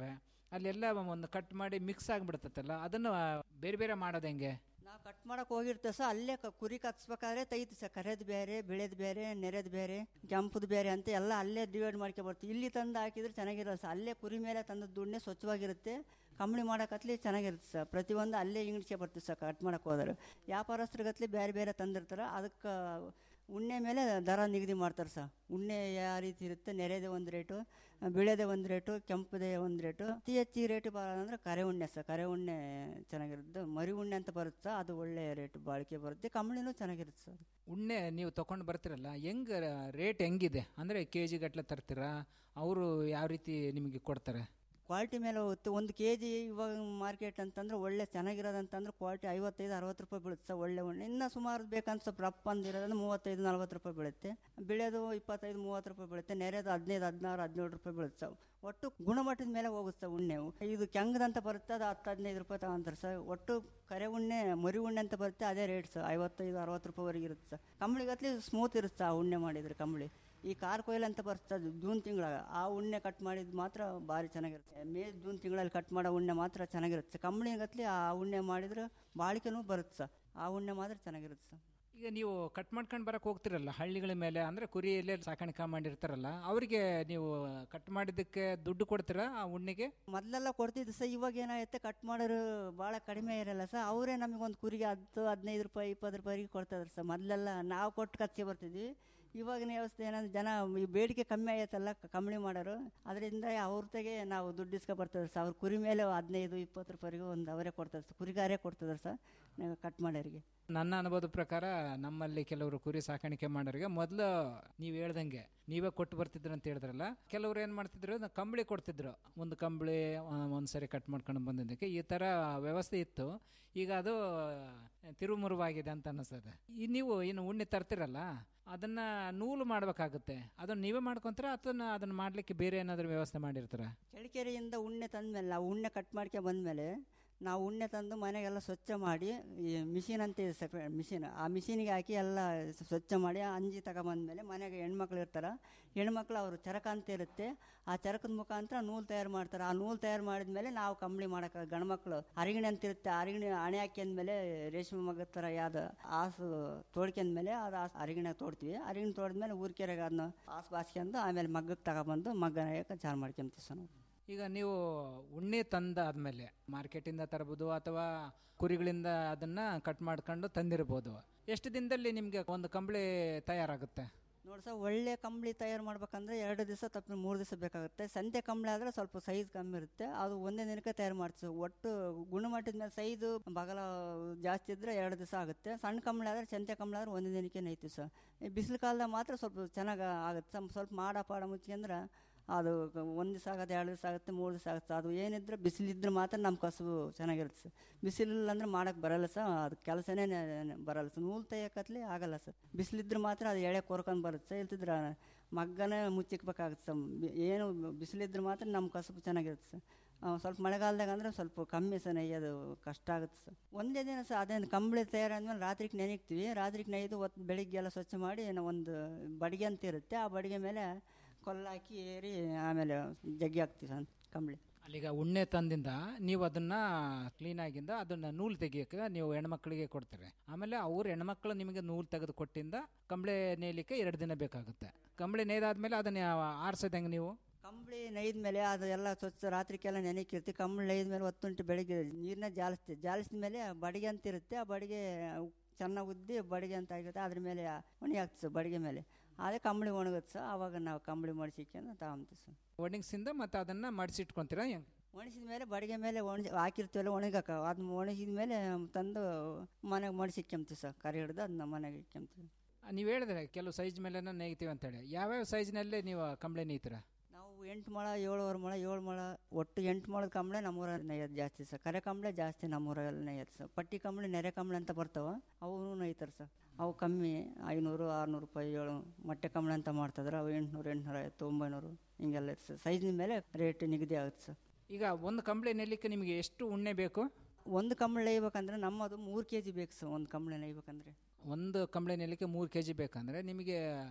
ಅಲ್ಲೆಲ್ಲ ಒಂದು ಕಟ್ ಮಾಡಿ ಮಿಕ್ಸ್ ಆಗಿಬಿಡ್ತತ್ತಲ್ಲ ಅದನ್ನು ಬೇರೆ ಬೇರೆ ಮಾಡೋದು ಹೆಂಗೆ ನಾವು ಕಟ್ ಮಾಡಕ್ ಹೋಗಿರ್ತೇವೆ ಸರ್ ಅಲ್ಲೇ ಕ- ಕುರಿ ಕತ್ಸ್ಬೇಕಾದ್ರೆ ತೆಗಿತು ಸರ್ ಕರೆದ್ ಬೇರೆ ಬೆಳೆದ್ ಬೇರೆ ನೆರೆದ್ ಬೇರೆ ಕೆಂಪುದ್ ಬೇರೆ ಅಂತ ಎಲ್ಲ ಅಲ್ಲೇ ಡಿವೈಡ್ ಮಾಡ್ಕೊ ಬರ್ತೀವಿ ಇಲ್ಲಿ ತಂದು ಹಾಕಿದ್ರೆ ಚೆನ್ನಾಗಿರಲ್ಲ ಸರ್ ಅಲ್ಲೇ ಕುರಿ ಮೇಲೆ ತಂದ ದುಡ್ಡನ್ನೇ ಸ್ವಚ್ಛವಾಗಿರುತ್ತೆ ಕಂಬಳಿ ಮಾಡಕತ್ಲಿ ಚೆನ್ನಾಗಿರುತ್ತೆ ಸರ್ ಪ್ರತಿಯೊಂದು ಅಲ್ಲೇ ಇಂಗ್ಲಿಷೆ ಬರ್ತೀವಿ ಸರ್ ಕಟ್ ಮಾಡಕ್ ಹೋದ್ರೆ ವ್ಯಾಪಾರಸ್ಥರಿಗತ್ಲಿ ಬೇರೆ ಬೇರೆ ತಂದಿರ್ತಾರೆ ಅದಕ್ಕೆ ಉಣ್ಣೆ ಮೇಲೆ ದರ ನಿಗದಿ ಮಾಡ್ತಾರೆ ಸರ್ ಉಣ್ಣೆ ಯಾವ ರೀತಿ ಇರುತ್ತೆ ನೆರೆದೇ ಒಂದು ರೇಟು ಬಿಳೆದೇ ಒಂದು ರೇಟು ಕೆಂಪುದೇ ಒಂದು ರೇಟು ಅತಿ ಹೆಚ್ಚಿಗೆ ರೇಟ್ ಬರೋದು ಅಂದ್ರೆ ಕರೆ ಉಣ್ಣೆ ಸರ್ ಕರೆ ಉಣ್ಣೆ ಚೆನ್ನಾಗಿರುತ್ತೆ ಮರಿ ಉಣ್ಣೆ ಅಂತ ಬರುತ್ತೆ ಸರ್ ಅದು ಒಳ್ಳೆ ರೇಟ್ ಬಾಳಿಕೆ ಬರುತ್ತೆ ಕಂಬಳಿನೂ ಚೆನ್ನಾಗಿರುತ್ತೆ ಸರ್ ಉಣ್ಣೆ ನೀವು ತಗೊಂಡು ಬರ್ತಿರಲ್ಲ ಹೆಂಗೆ ರೇಟ್ ಹೆಂಗಿದೆ ಅಂದರೆ ಕೆ ಜಿ ಗಟ್ಟಲೆ ತರ್ತೀರಾ ಅವರು ಯಾವ ರೀತಿ ನಿಮಗೆ ಕೊಡ್ತಾರೆ ಕ್ವಾಲಿಟಿ ಮೇಲೆ ಹೋಗುತ್ತೆ ಒಂದು ಕೆ ಜಿ ಇವಾಗ ಮಾರ್ಕೆಟ್ ಅಂತಂದ್ರೆ ಒಳ್ಳೆ ಚೆನ್ನಾಗಿರೋದಂತಂದ್ರೆ ಕ್ವಾಲಿಟಿ ಐವತ್ತೈದು ಅರವತ್ತು ರೂಪಾಯಿ ಬೀಳುತ್ತೆ ಸರ್ ಒಳ್ಳೆ ಉಣ್ಣೆ ಇನ್ನು ಸುಮಾರು ಬೇಕಂತ ಸ್ವಲ್ಪ ರಪ್ಪ ಅಂದಿರೋದಂದ್ರೆ ಮೂವತ್ತೈದು ನಲ್ವತ್ತು ರೂಪಾಯಿ ಬೀಳುತ್ತೆ ಬಿಳೆದು ಇಪ್ಪತ್ತೈದು ಮೂವತ್ತು ರೂಪಾಯಿ ಬೀಳುತ್ತೆ ನೆರೆದು ಹದಿನೈದು ಹದಿನಾರು ಹದಿನೇಳು ರೂಪಾಯಿ ಬೀಳುತ್ತೆ ಸರ್ ಒಟ್ಟು ಗುಣಮಟ್ಟದ ಮೇಲೆ ಹೋಗುತ್ತೆ ಸರ್ ಉಣ್ಣೆ ಇದು ಕೆಂಗದಂತ ಬರುತ್ತೆ ಅದು ಹತ್ತು ಹದಿನೈದು ರೂಪಾಯಿ ತಗೊಂತಾರೆ ಸರ್ ಒಟ್ಟು ಕರೆ ಉಣ್ಣೆ ಮರಿ ಉಣ್ಣೆ ಅಂತ ಬರುತ್ತೆ ಅದೇ ರೇಟ್ ಸರ್ ಐವತ್ತೈದು ಅರವತ್ತು ರೂಪಾಯಿವರೆಗೆ ಇರುತ್ತೆ ಸರ್ ಕಂಬಳಿಗತ್ಲಿ ಸ್ಮೂತ್ ಇರುತ್ತೆ ಸರ್ ಆ ಉಣ್ಣೆ ಮಾಡಿದ್ರೆ ಕಂಬಳಿ ಈ ಕಾರ್ ಕೊಯ್ಲ್ ಅಂತ ಬರ್ತದೆ ಅದು ಜೂನ್ ತಿಂಗಳಾಗ ಆ ಉಣ್ಣೆ ಕಟ್ ಮಾಡಿದ್ ಮಾತ್ರ ಭಾರಿ ಚೆನ್ನಾಗಿರುತ್ತೆ ಮೇ ಜೂನ್ ತಿಂಗಳಲ್ಲಿ ಕಟ್ ಮಾಡೋ ಉಣ್ಣೆ ಮಾತ್ರ ಚೆನ್ನಾಗಿರುತ್ತೆ ಕಂಬಳಿಗತ್ಲಿ ಆ ಉಣ್ಣೆ ಮಾಡಿದ್ರೆ ಬಾಳಿಕೆನೂ ಬರುತ್ತೆ ಸರ್ ಆ ಉಣ್ಣೆ ಮಾತ್ರ ಚೆನ್ನಾಗಿರುತ್ತೆ ಸರ್ ಈಗ ನೀವು ಕಟ್ ಮಾಡ್ಕೊಂಡು ಬರಕ್ಕೆ ಹೋಗ್ತಿರಲ್ಲ ಹಳ್ಳಿಗಳ ಮೇಲೆ ಅಂದರೆ ಕುರಿಯಲ್ಲೇ ಸಾಕಾಣಿಕೆ ಮಾಡಿರ್ತಾರಲ್ಲ ಅವರಿಗೆ ನೀವು ಕಟ್ ಮಾಡಿದ್ದಕ್ಕೆ ದುಡ್ಡು ಕೊಡ್ತೀರಾ ಆ ಉಣ್ಣಿಗೆ ಮೊದಲೆಲ್ಲ ಕೊಡ್ತಿದ್ದು ಸರ್ ಇವಾಗ ಏನಾಗುತ್ತೆ ಕಟ್ ಮಾಡೋರು ಭಾಳ ಕಡಿಮೆ ಇರಲ್ಲ ಸರ್ ಅವರೇ ನಮಗೊಂದು ಕುರಿಗೆ ಹತ್ತು ಹದಿನೈದು ರೂಪಾಯಿ ಇಪ್ಪತ್ತು ರೂಪಾಯಿಗೆ ಕೊಡ್ತಿದ್ರು ಸರ್ ಮೊದಲೆಲ್ಲ ನಾವು ಕೊಟ್ಟು ಕಚ್ಚಿ ಬರ್ತಿದ್ವಿ ಇವಾಗಿನ ವ್ಯವಸ್ಥೆ ಏನಂದ್ರೆ ಜನ ಈ ಬೇಡಿಕೆ ಕಮ್ಮಿ ಆಗೈತಲ್ಲ ಕ- ಕಂಬಳಿ ಮಾಡೋರು ಅದರಿಂದ ಅವ್ರತೆಗೆ ನಾವು ದುಡ್ಡು ಇಸ್ಕೊ ಬರ್ತಿದ್ರು ಸರ್ ಅವ್ರ ಕುರಿ ಮೇಲೆ ಹದಿನೈದು ಇಪ್ಪತ್ತು ರೂಪಾಯಿಗೆ ಒಂದು ಅವರೇ ಕೊಡ್ತಾರೆ ಸರ್ ಕುರಿಗಾರೇ ಕೊಡ್ತಿದ್ರು ಸರ್ ನಾವು ಕಟ್ ಮಾಡೋರಿಗೆ ನನ್ನ ಅನುಭವದ ಪ್ರಕಾರ ನಮ್ಮಲ್ಲಿ ಕೆಲವರು ಕುರಿ ಸಾಕಾಣಿಕೆ ಮಾಡೋರಿಗೆ ಮೊದಲು ನೀವು ಹೇಳ್ದಂಗೆ ನೀವೇ ಕೊಟ್ಟು ಬರ್ತಿದ್ರು ಅಂತ ಹೇಳಿದ್ರಲ್ಲ ಕೆಲವರು ಏನು ಮಾಡ್ತಿದ್ರು ನ- ಕಂಬಳಿ ಕೊಡ್ತಿದ್ರು ಒಂದು ಕಂಬಳಿ ಒಂದು ಸರಿ ಕಟ್ ಮಾಡ್ಕೊಂಡು ಬಂದಿದ್ದಕ್ಕೆ ಈ ಥರ ವ್ಯವಸ್ಥೆ ಇತ್ತು ಈಗ ಅದು ತಿರುಮುರುವಾಗಿದೆ ಅಂತ ಅನ್ನಿಸ್ತದೆ ಈ ನೀವು ಇನ್ನು ಉಣ್ಣೆ ತರ್ತಿರಲ್ಲ ಅದನ್ನ ನೂಲು ಮಾಡ್ಬೇಕಾಗುತ್ತೆ ಅದನ್ನ ನೀವೇ ಮಾಡ್ಕೊಂತೀರಾ ಅಥವಾ ಅದನ್ನ ಮಾಡ್ಲಿಕ್ಕೆ ಬೇರೆ ಏನಾದರೂ ವ್ಯವಸ್ಥೆ ಮಾಡಿರ್ತಾರ ಚಳಿಕೆರೆಯಿಂದ ಉಣ್ಣೆ ತಂದ್ಮೇಲೆ ನಾವು ಉಣ್ಣೆ ಕಟ್ ಮಾಡ್ಕೆ ಬಂದಮೇಲೆ ನಾವು ಉಣ್ಣೆ ತಂದು ಮನೆಗೆಲ್ಲ ಸ್ವಚ್ಛ ಮಾಡಿ ಈ ಮಿಷಿನ್ ಅಂತ ಇದೆ ಸಪ್ರೇಟ್ ಮಿಷಿನ್ ಆ ಮಿಷಿನಿಗೆ ಹಾಕಿ ಎಲ್ಲ ಸ್ವಚ್ಛ ಮಾಡಿ ಅಂಜಿ ತಗೊಂಬಂದ್ಮೇಲೆ ಮನೆಗೆ ಹೆಣ್ಮಕ್ಳು ಇರ್ತಾರೆ ಹೆಣ್ಮಕ್ಳು ಅವರು ಚರಕ ಅಂತ ಇರುತ್ತೆ ಆ ಚರಕದ ಮುಖಾಂತರ ನೂಲು ತಯಾರು ಮಾಡ್ತಾರೆ ಆ ನೂಲು ತಯಾರು ಮಾಡಿದ್ಮೇಲೆ ನಾವು ಕಂಬಳಿ ಮಾಡೋಕೆ ಗಂಡ್ಮಕ್ಳು ಅರಿಗಿಣಿ ಅಂತ ಇರುತ್ತೆ ಅರಿಗಿಣಿ ಹಣೆ ಹಾಕ್ಯಂದ್ಮೇಲೆ ರೇಷ್ಮೆ ಮಗದ ಥರ ಯಾವ್ದು ಆಸು ತೋಡ್ಕೊಂಡ್ಮೇಲೆ ಅದು ಆಸು ಅರಿಗಿಣ ತೋಡ್ತೀವಿ ಅರಿಗಿಣ ತೋಡಿದ್ಮೇಲೆ ಊರ್ಕೆರೆಗೆ ಅದನ್ನ ಆಸು ಬಾಸ್ಕೊಂಡು ಆಮೇಲೆ ಮಗ್ಗಕ್ಕೆ ತಗೊಬಂದು ಮಗ್ಗನ ಚಾರು ಮಾಡ್ಕೊಂತೀವಿ ಸರ್ ನಾವು ಈಗ ನೀವು ಉಣ್ಣೆ ತಂದಾದ್ಮೇಲೆ ಮಾರ್ಕೆಟಿಂದ ತರಬಹುದು ಅಥವಾ ಕುರಿಗಳಿಂದ ಅದನ್ನ ಕಟ್ ಮಾಡ್ಕೊಂಡು ತಂದಿರ್ಬೋದು ಎಷ್ಟು ದಿನದಲ್ಲಿ ನಿಮಗೆ ಒಂದು ಕಂಬಳಿ ತಯಾರಾಗುತ್ತೆ ನೋಡಿ ಸರ್ ಒಳ್ಳೆ ಕಂಬಳಿ ತಯಾರು ಮಾಡ್ಬೇಕಂದ್ರೆ ಎರಡು ದಿವಸ ತಪ್ಪು ಮೂರು ದಿವಸ ಬೇಕಾಗುತ್ತೆ ಸಂತೆ ಕಂಬಳಿ ಆದರೆ ಸ್ವಲ್ಪ ಸೈಜ್ ಕಮ್ಮಿ ಇರುತ್ತೆ ಅದು ಒಂದೇ ದಿನಕ್ಕೆ ತಯಾರು ಮಾಡ್ತೀವಿ ಒಟ್ಟು ಗುಣಮಟ್ಟದ ಮೇಲೆ ಸೈಜು ಬಗಲ ಜಾಸ್ತಿ ಇದ್ದರೆ ಎರಡು ದಿವಸ ಆಗುತ್ತೆ ಸಣ್ಣ ಕಂಬಳಿ ಆದರೆ ಸಂತೆ ಕಂಬಳಿ ಆದರೆ ಒಂದೇ ದಿನಕ್ಕೆ ನೈತೀವಿ ಸರ್ ಈ ಬಿಸಿಲು ಕಾಲದಾಗ ಮಾತ್ರ ಸ್ವಲ್ಪ ಚೆನ್ನಾಗಿ ಆಗುತ್ತೆ ಸರ್ ಸ್ವಲ್ಪ ಮಾಡ ಪಾಡ ಮುಚ್ಕೊಂಡ್ರೆ ಅದು ಒಂದು ದಿವಸ ಆಗುತ್ತೆ ಎರಡು ದಿವಸ ಆಗುತ್ತೆ ಮೂರು ದಿವಸ ಆಗುತ್ತೆ ಅದು ಏನಿದ್ರೆ ಬಿಸಿಲಿದ್ರೆ ಮಾತ್ರ ನಮ್ಮ ಕಸುಬು ಚೆನ್ನಾಗಿರುತ್ತೆ ಸರ್ ಬಿಸಿಲಿಲ್ಲ ಅಂದ್ರೆ ಮಾಡೋಕ್ಕೆ ಬರಲ್ಲ ಸರ್ ಅದು ಕೆಲಸನೇ ಬರಲ್ಲ ಸರ್ ನೂಲು ತೆಗಿಯಕತ್ಲಿ ಆಗಲ್ಲ ಸರ್ ಬಿಸಿಲಿದ್ರೆ ಮಾತ್ರ ಅದು ಎಳೆ ಕೊರ್ಕೊಂಡು ಬರುತ್ತೆ ಸರ್ ಇಲ್ತಿದ್ರೆ ಮಗ್ಗನೇ ಮುಚ್ಚಿಕ್ಬೇಕಾಗುತ್ತೆ ಸರ್ ಬಿ- ಏನು ಬಿಸಿಲಿದ್ರೆ ಮಾತ್ರ ನಮ್ಮ ಕಸುಬು ಚೆನ್ನಾಗಿರುತ್ತೆ ಸರ್ ಆ, ಸ್ವಲ್ಪ ಮಳೆಗಾಲದಾಗ ಅಂದ್ರೆ ಸ್ವಲ್ಪ ಕಮ್ಮಿ ಸರ್ ನೆಯ್ಯೋದು ಕಷ್ಟ ಆಗುತ್ತೆ ಸರ್ ಒಂದೇ ದಿನ ಸರ್ ಅದೇನು ಕಂಬಳಿ ತಯಾರಾದ್ಮೇಲೆ ರಾತ್ರಿಗೆ ನೆನೆಕ್ತೀವಿ ರಾತ್ರಿಗೆ ನೆಯ್ದು ಹೊತ್ತು ಬೆಳಿಗ್ಗೆ ಎಲ್ಲ ಸ್ವಚ್ಛ ಮಾಡಿ ನಾವು ಒಂದು ಬಡಿಗೆ ಅಂತ ಇರುತ್ತೆ ಆ ಬಡಿಗೆ ಮೇಲೆ ಕೊಲ್ಲ ಹಾಕಿ ಏರಿ ಆಮೇಲೆ ಜಗ್ಗಿ ಹಾಕ್ತೀವಿ ಸರ್ ಕಂಬಳಿ ಅಲ್ಲಿಗ ಉಣ್ಣೆ ತಂದಿಂದ ನೀವು ಅದನ್ನ ಕ್ಲೀನ್ ಆಗಿಂದ ಅದನ್ನ ನೂಲು ತೆಗಿಯಕ್ಕೆ ನೀವು ಹೆಣ್ಮಕ್ಳಿಗೆ ಕೊಡ್ತೀರಿ ಆಮೇಲೆ ಅವ್ರ ಹೆಣ್ಮಕ್ಳು ನಿಮಗೆ ನೂಲು ತೆಗೆದು ಕೊಟ್ಟಿಂದ ಕಂಬಳಿ ನೇಯಲಿಕ್ಕೆ ಎರಡು ದಿನ ಬೇಕಾಗುತ್ತೆ ಕಂಬಳಿ ನೇಯ್ದಾದ್ಮೇಲೆ ಅದನ್ನ ಆರಿಸೋದು ಹೆಂಗೆ ನೀವು ಕಂಬಳಿ ನೇಯ್ದ ಮೇಲೆ ಅದು ಎಲ್ಲ ಸ್ವಚ್ಛ ರಾತ್ರಿಗೆಲ್ಲ ನೆನೆಕಿರ್ತೀವಿ ಕಂಬಳಿ ನೇಯ್ದ ಮೇಲೆ ಹೊತ್ತುಂಟು ಬೆಳಿಗ್ಗೆ ನೀರನ್ನ ಜಾಲಿಸ್ತೀವಿ ಜಾಲಿಸಿದ ಮೇಲೆ ಬಡಿಗೆ ಅಂತ ಇರುತ್ತೆ ಆ ಬಡಿಗೆ ಚೆನ್ನಾಗಿ ಉದ್ದಿ ಬಡಿಗೆ ಅಂತ ಆಗಿರುತ್ತೆ ಅದ್ರ ಮೇಲೆ ಒಣಗಿ ಹಾಕ್ತೀವಿ ಸರ್ ಬಡಿಗೆ ಮೇಲೆ ಅದೇ ಕಂಬಳಿ ಒಣಗುತ್ತೆ ಸರ್ ಆವಾಗ ನಾವು ಕಂಬಳಿ ಮಡಿಸಿಕೊಂಡು ತಗೊಂತೀವಿ ಸರ್ ಒಣಗಿಸಿಂದ ಮತ್ತೆ ಅದನ್ನ ಮಡಿಸಿಟ್ಕೊಂತೀರಾ ಹೆಂಗೆ ಒಣಗಿಸಿದ ಮೇಲೆ ಬಡಿಗೆ ಮೇಲೆ ಒಣಗಿ ಹಾಕಿರ್ತೀವಲ್ಲ ಒಣಗಾಕ ಅದನ್ನ ಒಣಗಿದ ಮೇಲೆ ತಂದು ಮನೆಗೆ ಮಡಿಸಿಕ್ಕೊಂತೀವಿ ಸರ್ ಕರಿ ಹಿಡ್ದು ಅದನ್ನ ಮನೆಗೆ ಇಕ್ಕೊಂತೀವಿ ನೀವು ಹೇಳಿದ್ರೆ ಕೆಲವು ಸೈಜ್ ಮೇಲೆ ನೇಯ್ತೀವಿ ಅಂತೇಳಿ ಯಾವ್ಯಾವ ಸೈಜ್ನಲ್ಲೇ ನೀವು ಕಂಬಳಿ ನೇಯ್ತೀರಾ ನಾವು ಎಂಟು ಮೊಳ ಏಳುವರೆ ಮೊಳ ಏಳು ಮೊಳ ಒಟ್ಟು ಎಂಟು ಮೊಳದ ಕಂಬಳೆ ನಮ್ಮೂರ ನೇಯೋದು ಜಾಸ್ತಿ ಸರ್ ಕರೆ ಕಂಬಳೆ ಜಾಸ್ತಿ ನಮ್ಮೂರಲ್ಲಿ ನೇಯೋದು ಸರ್ ಪಟ್ಟಿ ಕಂಬಳಿ ನೆರೆ ಕಂಬಳೆ ಅಂತ ಬರ್ತಾವ ಅವು ನೇಯ್ತಾರೆ ಸರ್ ಅವು ಕಮ್ಮಿ ಐನೂರು ಆರುನೂರು ರೂಪಾಯಿ ಏಳು ಮೊಟ್ಟೆ ಕಂಬಳೆ ಅಂತ ಮಾಡ್ತಿದ್ರೆ ಅವು ಎಂಟುನೂರು ಎಂಟುನೂರ ಐವತ್ತು ಒಂಬೈನೂರು ಹಿಂಗೆಲ್ಲ ಇರುತ್ತೆ ಸರ್ ಸೈಜಿನ ಮೇಲೆ ರೇಟ್ ನಿಗದಿ ಆಗುತ್ತೆ ಸರ್ ಈಗ ಒಂದು ಕಂಬಳಿ ನೆಲಿಕ್ಕೆ ನಿಮಗೆ ಎಷ್ಟು ಉಣ್ಣೆ ಬೇಕು ಒಂದು ಕಂಬಳಿ ನೇಯ್ಬೇಕಂದ್ರೆ ನಮ್ಮದು ಮೂರು ಕೆ ಜಿ ಬೇಕು ಸರ್ ಒಂದು ಕಂಬಳಿ ನೇಯ್ಬೇಕಂದ್ರೆ ಒಂದು ಕಂಬಳಿ ನೆಲಿಕ್ಕೆ ಮೂರು ಕೆ ಜಿ ಬೇಕಂದ್ರೆ ನಿಮಗೆ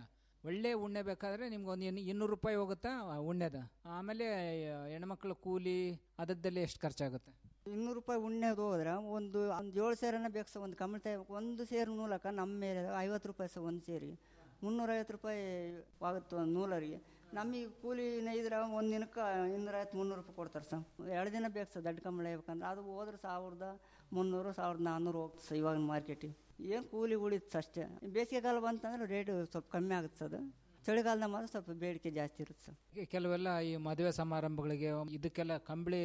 ಒಳ್ಳೆ ಉಣ್ಣೆ ಬೇಕಾದ್ರೆ ನಿಮ್ಗೆ ಒಂದು ಇನ್ನೂರು ರೂಪಾಯಿ ಹೋಗುತ್ತಾ ಉಣ್ಣೆದು ಆಮೇಲೆ ಹೆಣ್ಮಕ್ಳು ಕೂಲಿ ಅದದ್ದೆಲ್ಲ ಎಷ್ಟು ಖರ್ಚಾಗುತ್ತೆ ಇನ್ನೂರು ರೂಪಾಯಿ ಉಣ್ಣೆದು ಹೋದ್ರೆ ಒಂದು ಒಂದು ಏಳು ಸೇರನ್ನ ಬೇಕು ಸರ್ ಒಂದು ಕಮಲ ಒಂದು ಸೇರು ನೂಲಕ ನಮ್ಮ ಮೇಲೆ ಐವತ್ತು ರೂಪಾಯಿ ಸರ್ ಒಂದು ಸೇರಿ ಮುನ್ನೂರೈವತ್ತು ರೂಪಾಯಿ ಆಗುತ್ತೆ ಒಂದು ನೂಲರಿಗೆ ನಮಗೆ ಕೂಲಿ ನೇಯ್ದ್ರೆ ಒಂದು ದಿನಕ್ಕೆ ಇನ್ನೂರೈವತ್ತು ಮುನ್ನೂರು ರೂಪಾಯಿ ಕೊಡ್ತಾರೆ ಸರ್ ಎರಡು ದಿನ ಬೇಕು ಸರ್ ದೊಡ್ಡ ಕಂಬಳ ಬೇಕಂದ್ರೆ ಅದು ಹೋದ್ರೆ ಸಾವಿರದ ಮುನ್ನೂರು ಸಾವಿರದ ನಾನ್ನೂರು ಹೋಗ್ತದೆ ಸರ್ ಇವಾಗಿನ ಮಾರ್ಕೆಟಿಗೆ ಏನು ಕೂಲಿ ಉಳಿತು ಅಷ್ಟೇ ಬೇಸಿಗೆ ಕಾಲ ಬಂತಂದ್ರೆ ರೇಟು ಸ್ವಲ್ಪ ಕಮ್ಮಿ ಆಗುತ್ತೆ ಸರ್ ಅದು ಚಳಿಗಾಲದ ಮಾತ್ರ ಸ್ವಲ್ಪ ಬೇಡಿಕೆ ಜಾಸ್ತಿ ಇರುತ್ತೆ ಸರ್ ಈಗ ಕೆಲವೆಲ್ಲ ಈ ಮದುವೆ ಸಮಾರಂಭಗಳಿಗೆ ಇದಕ್ಕೆಲ್ಲ ಕಂಬಳಿ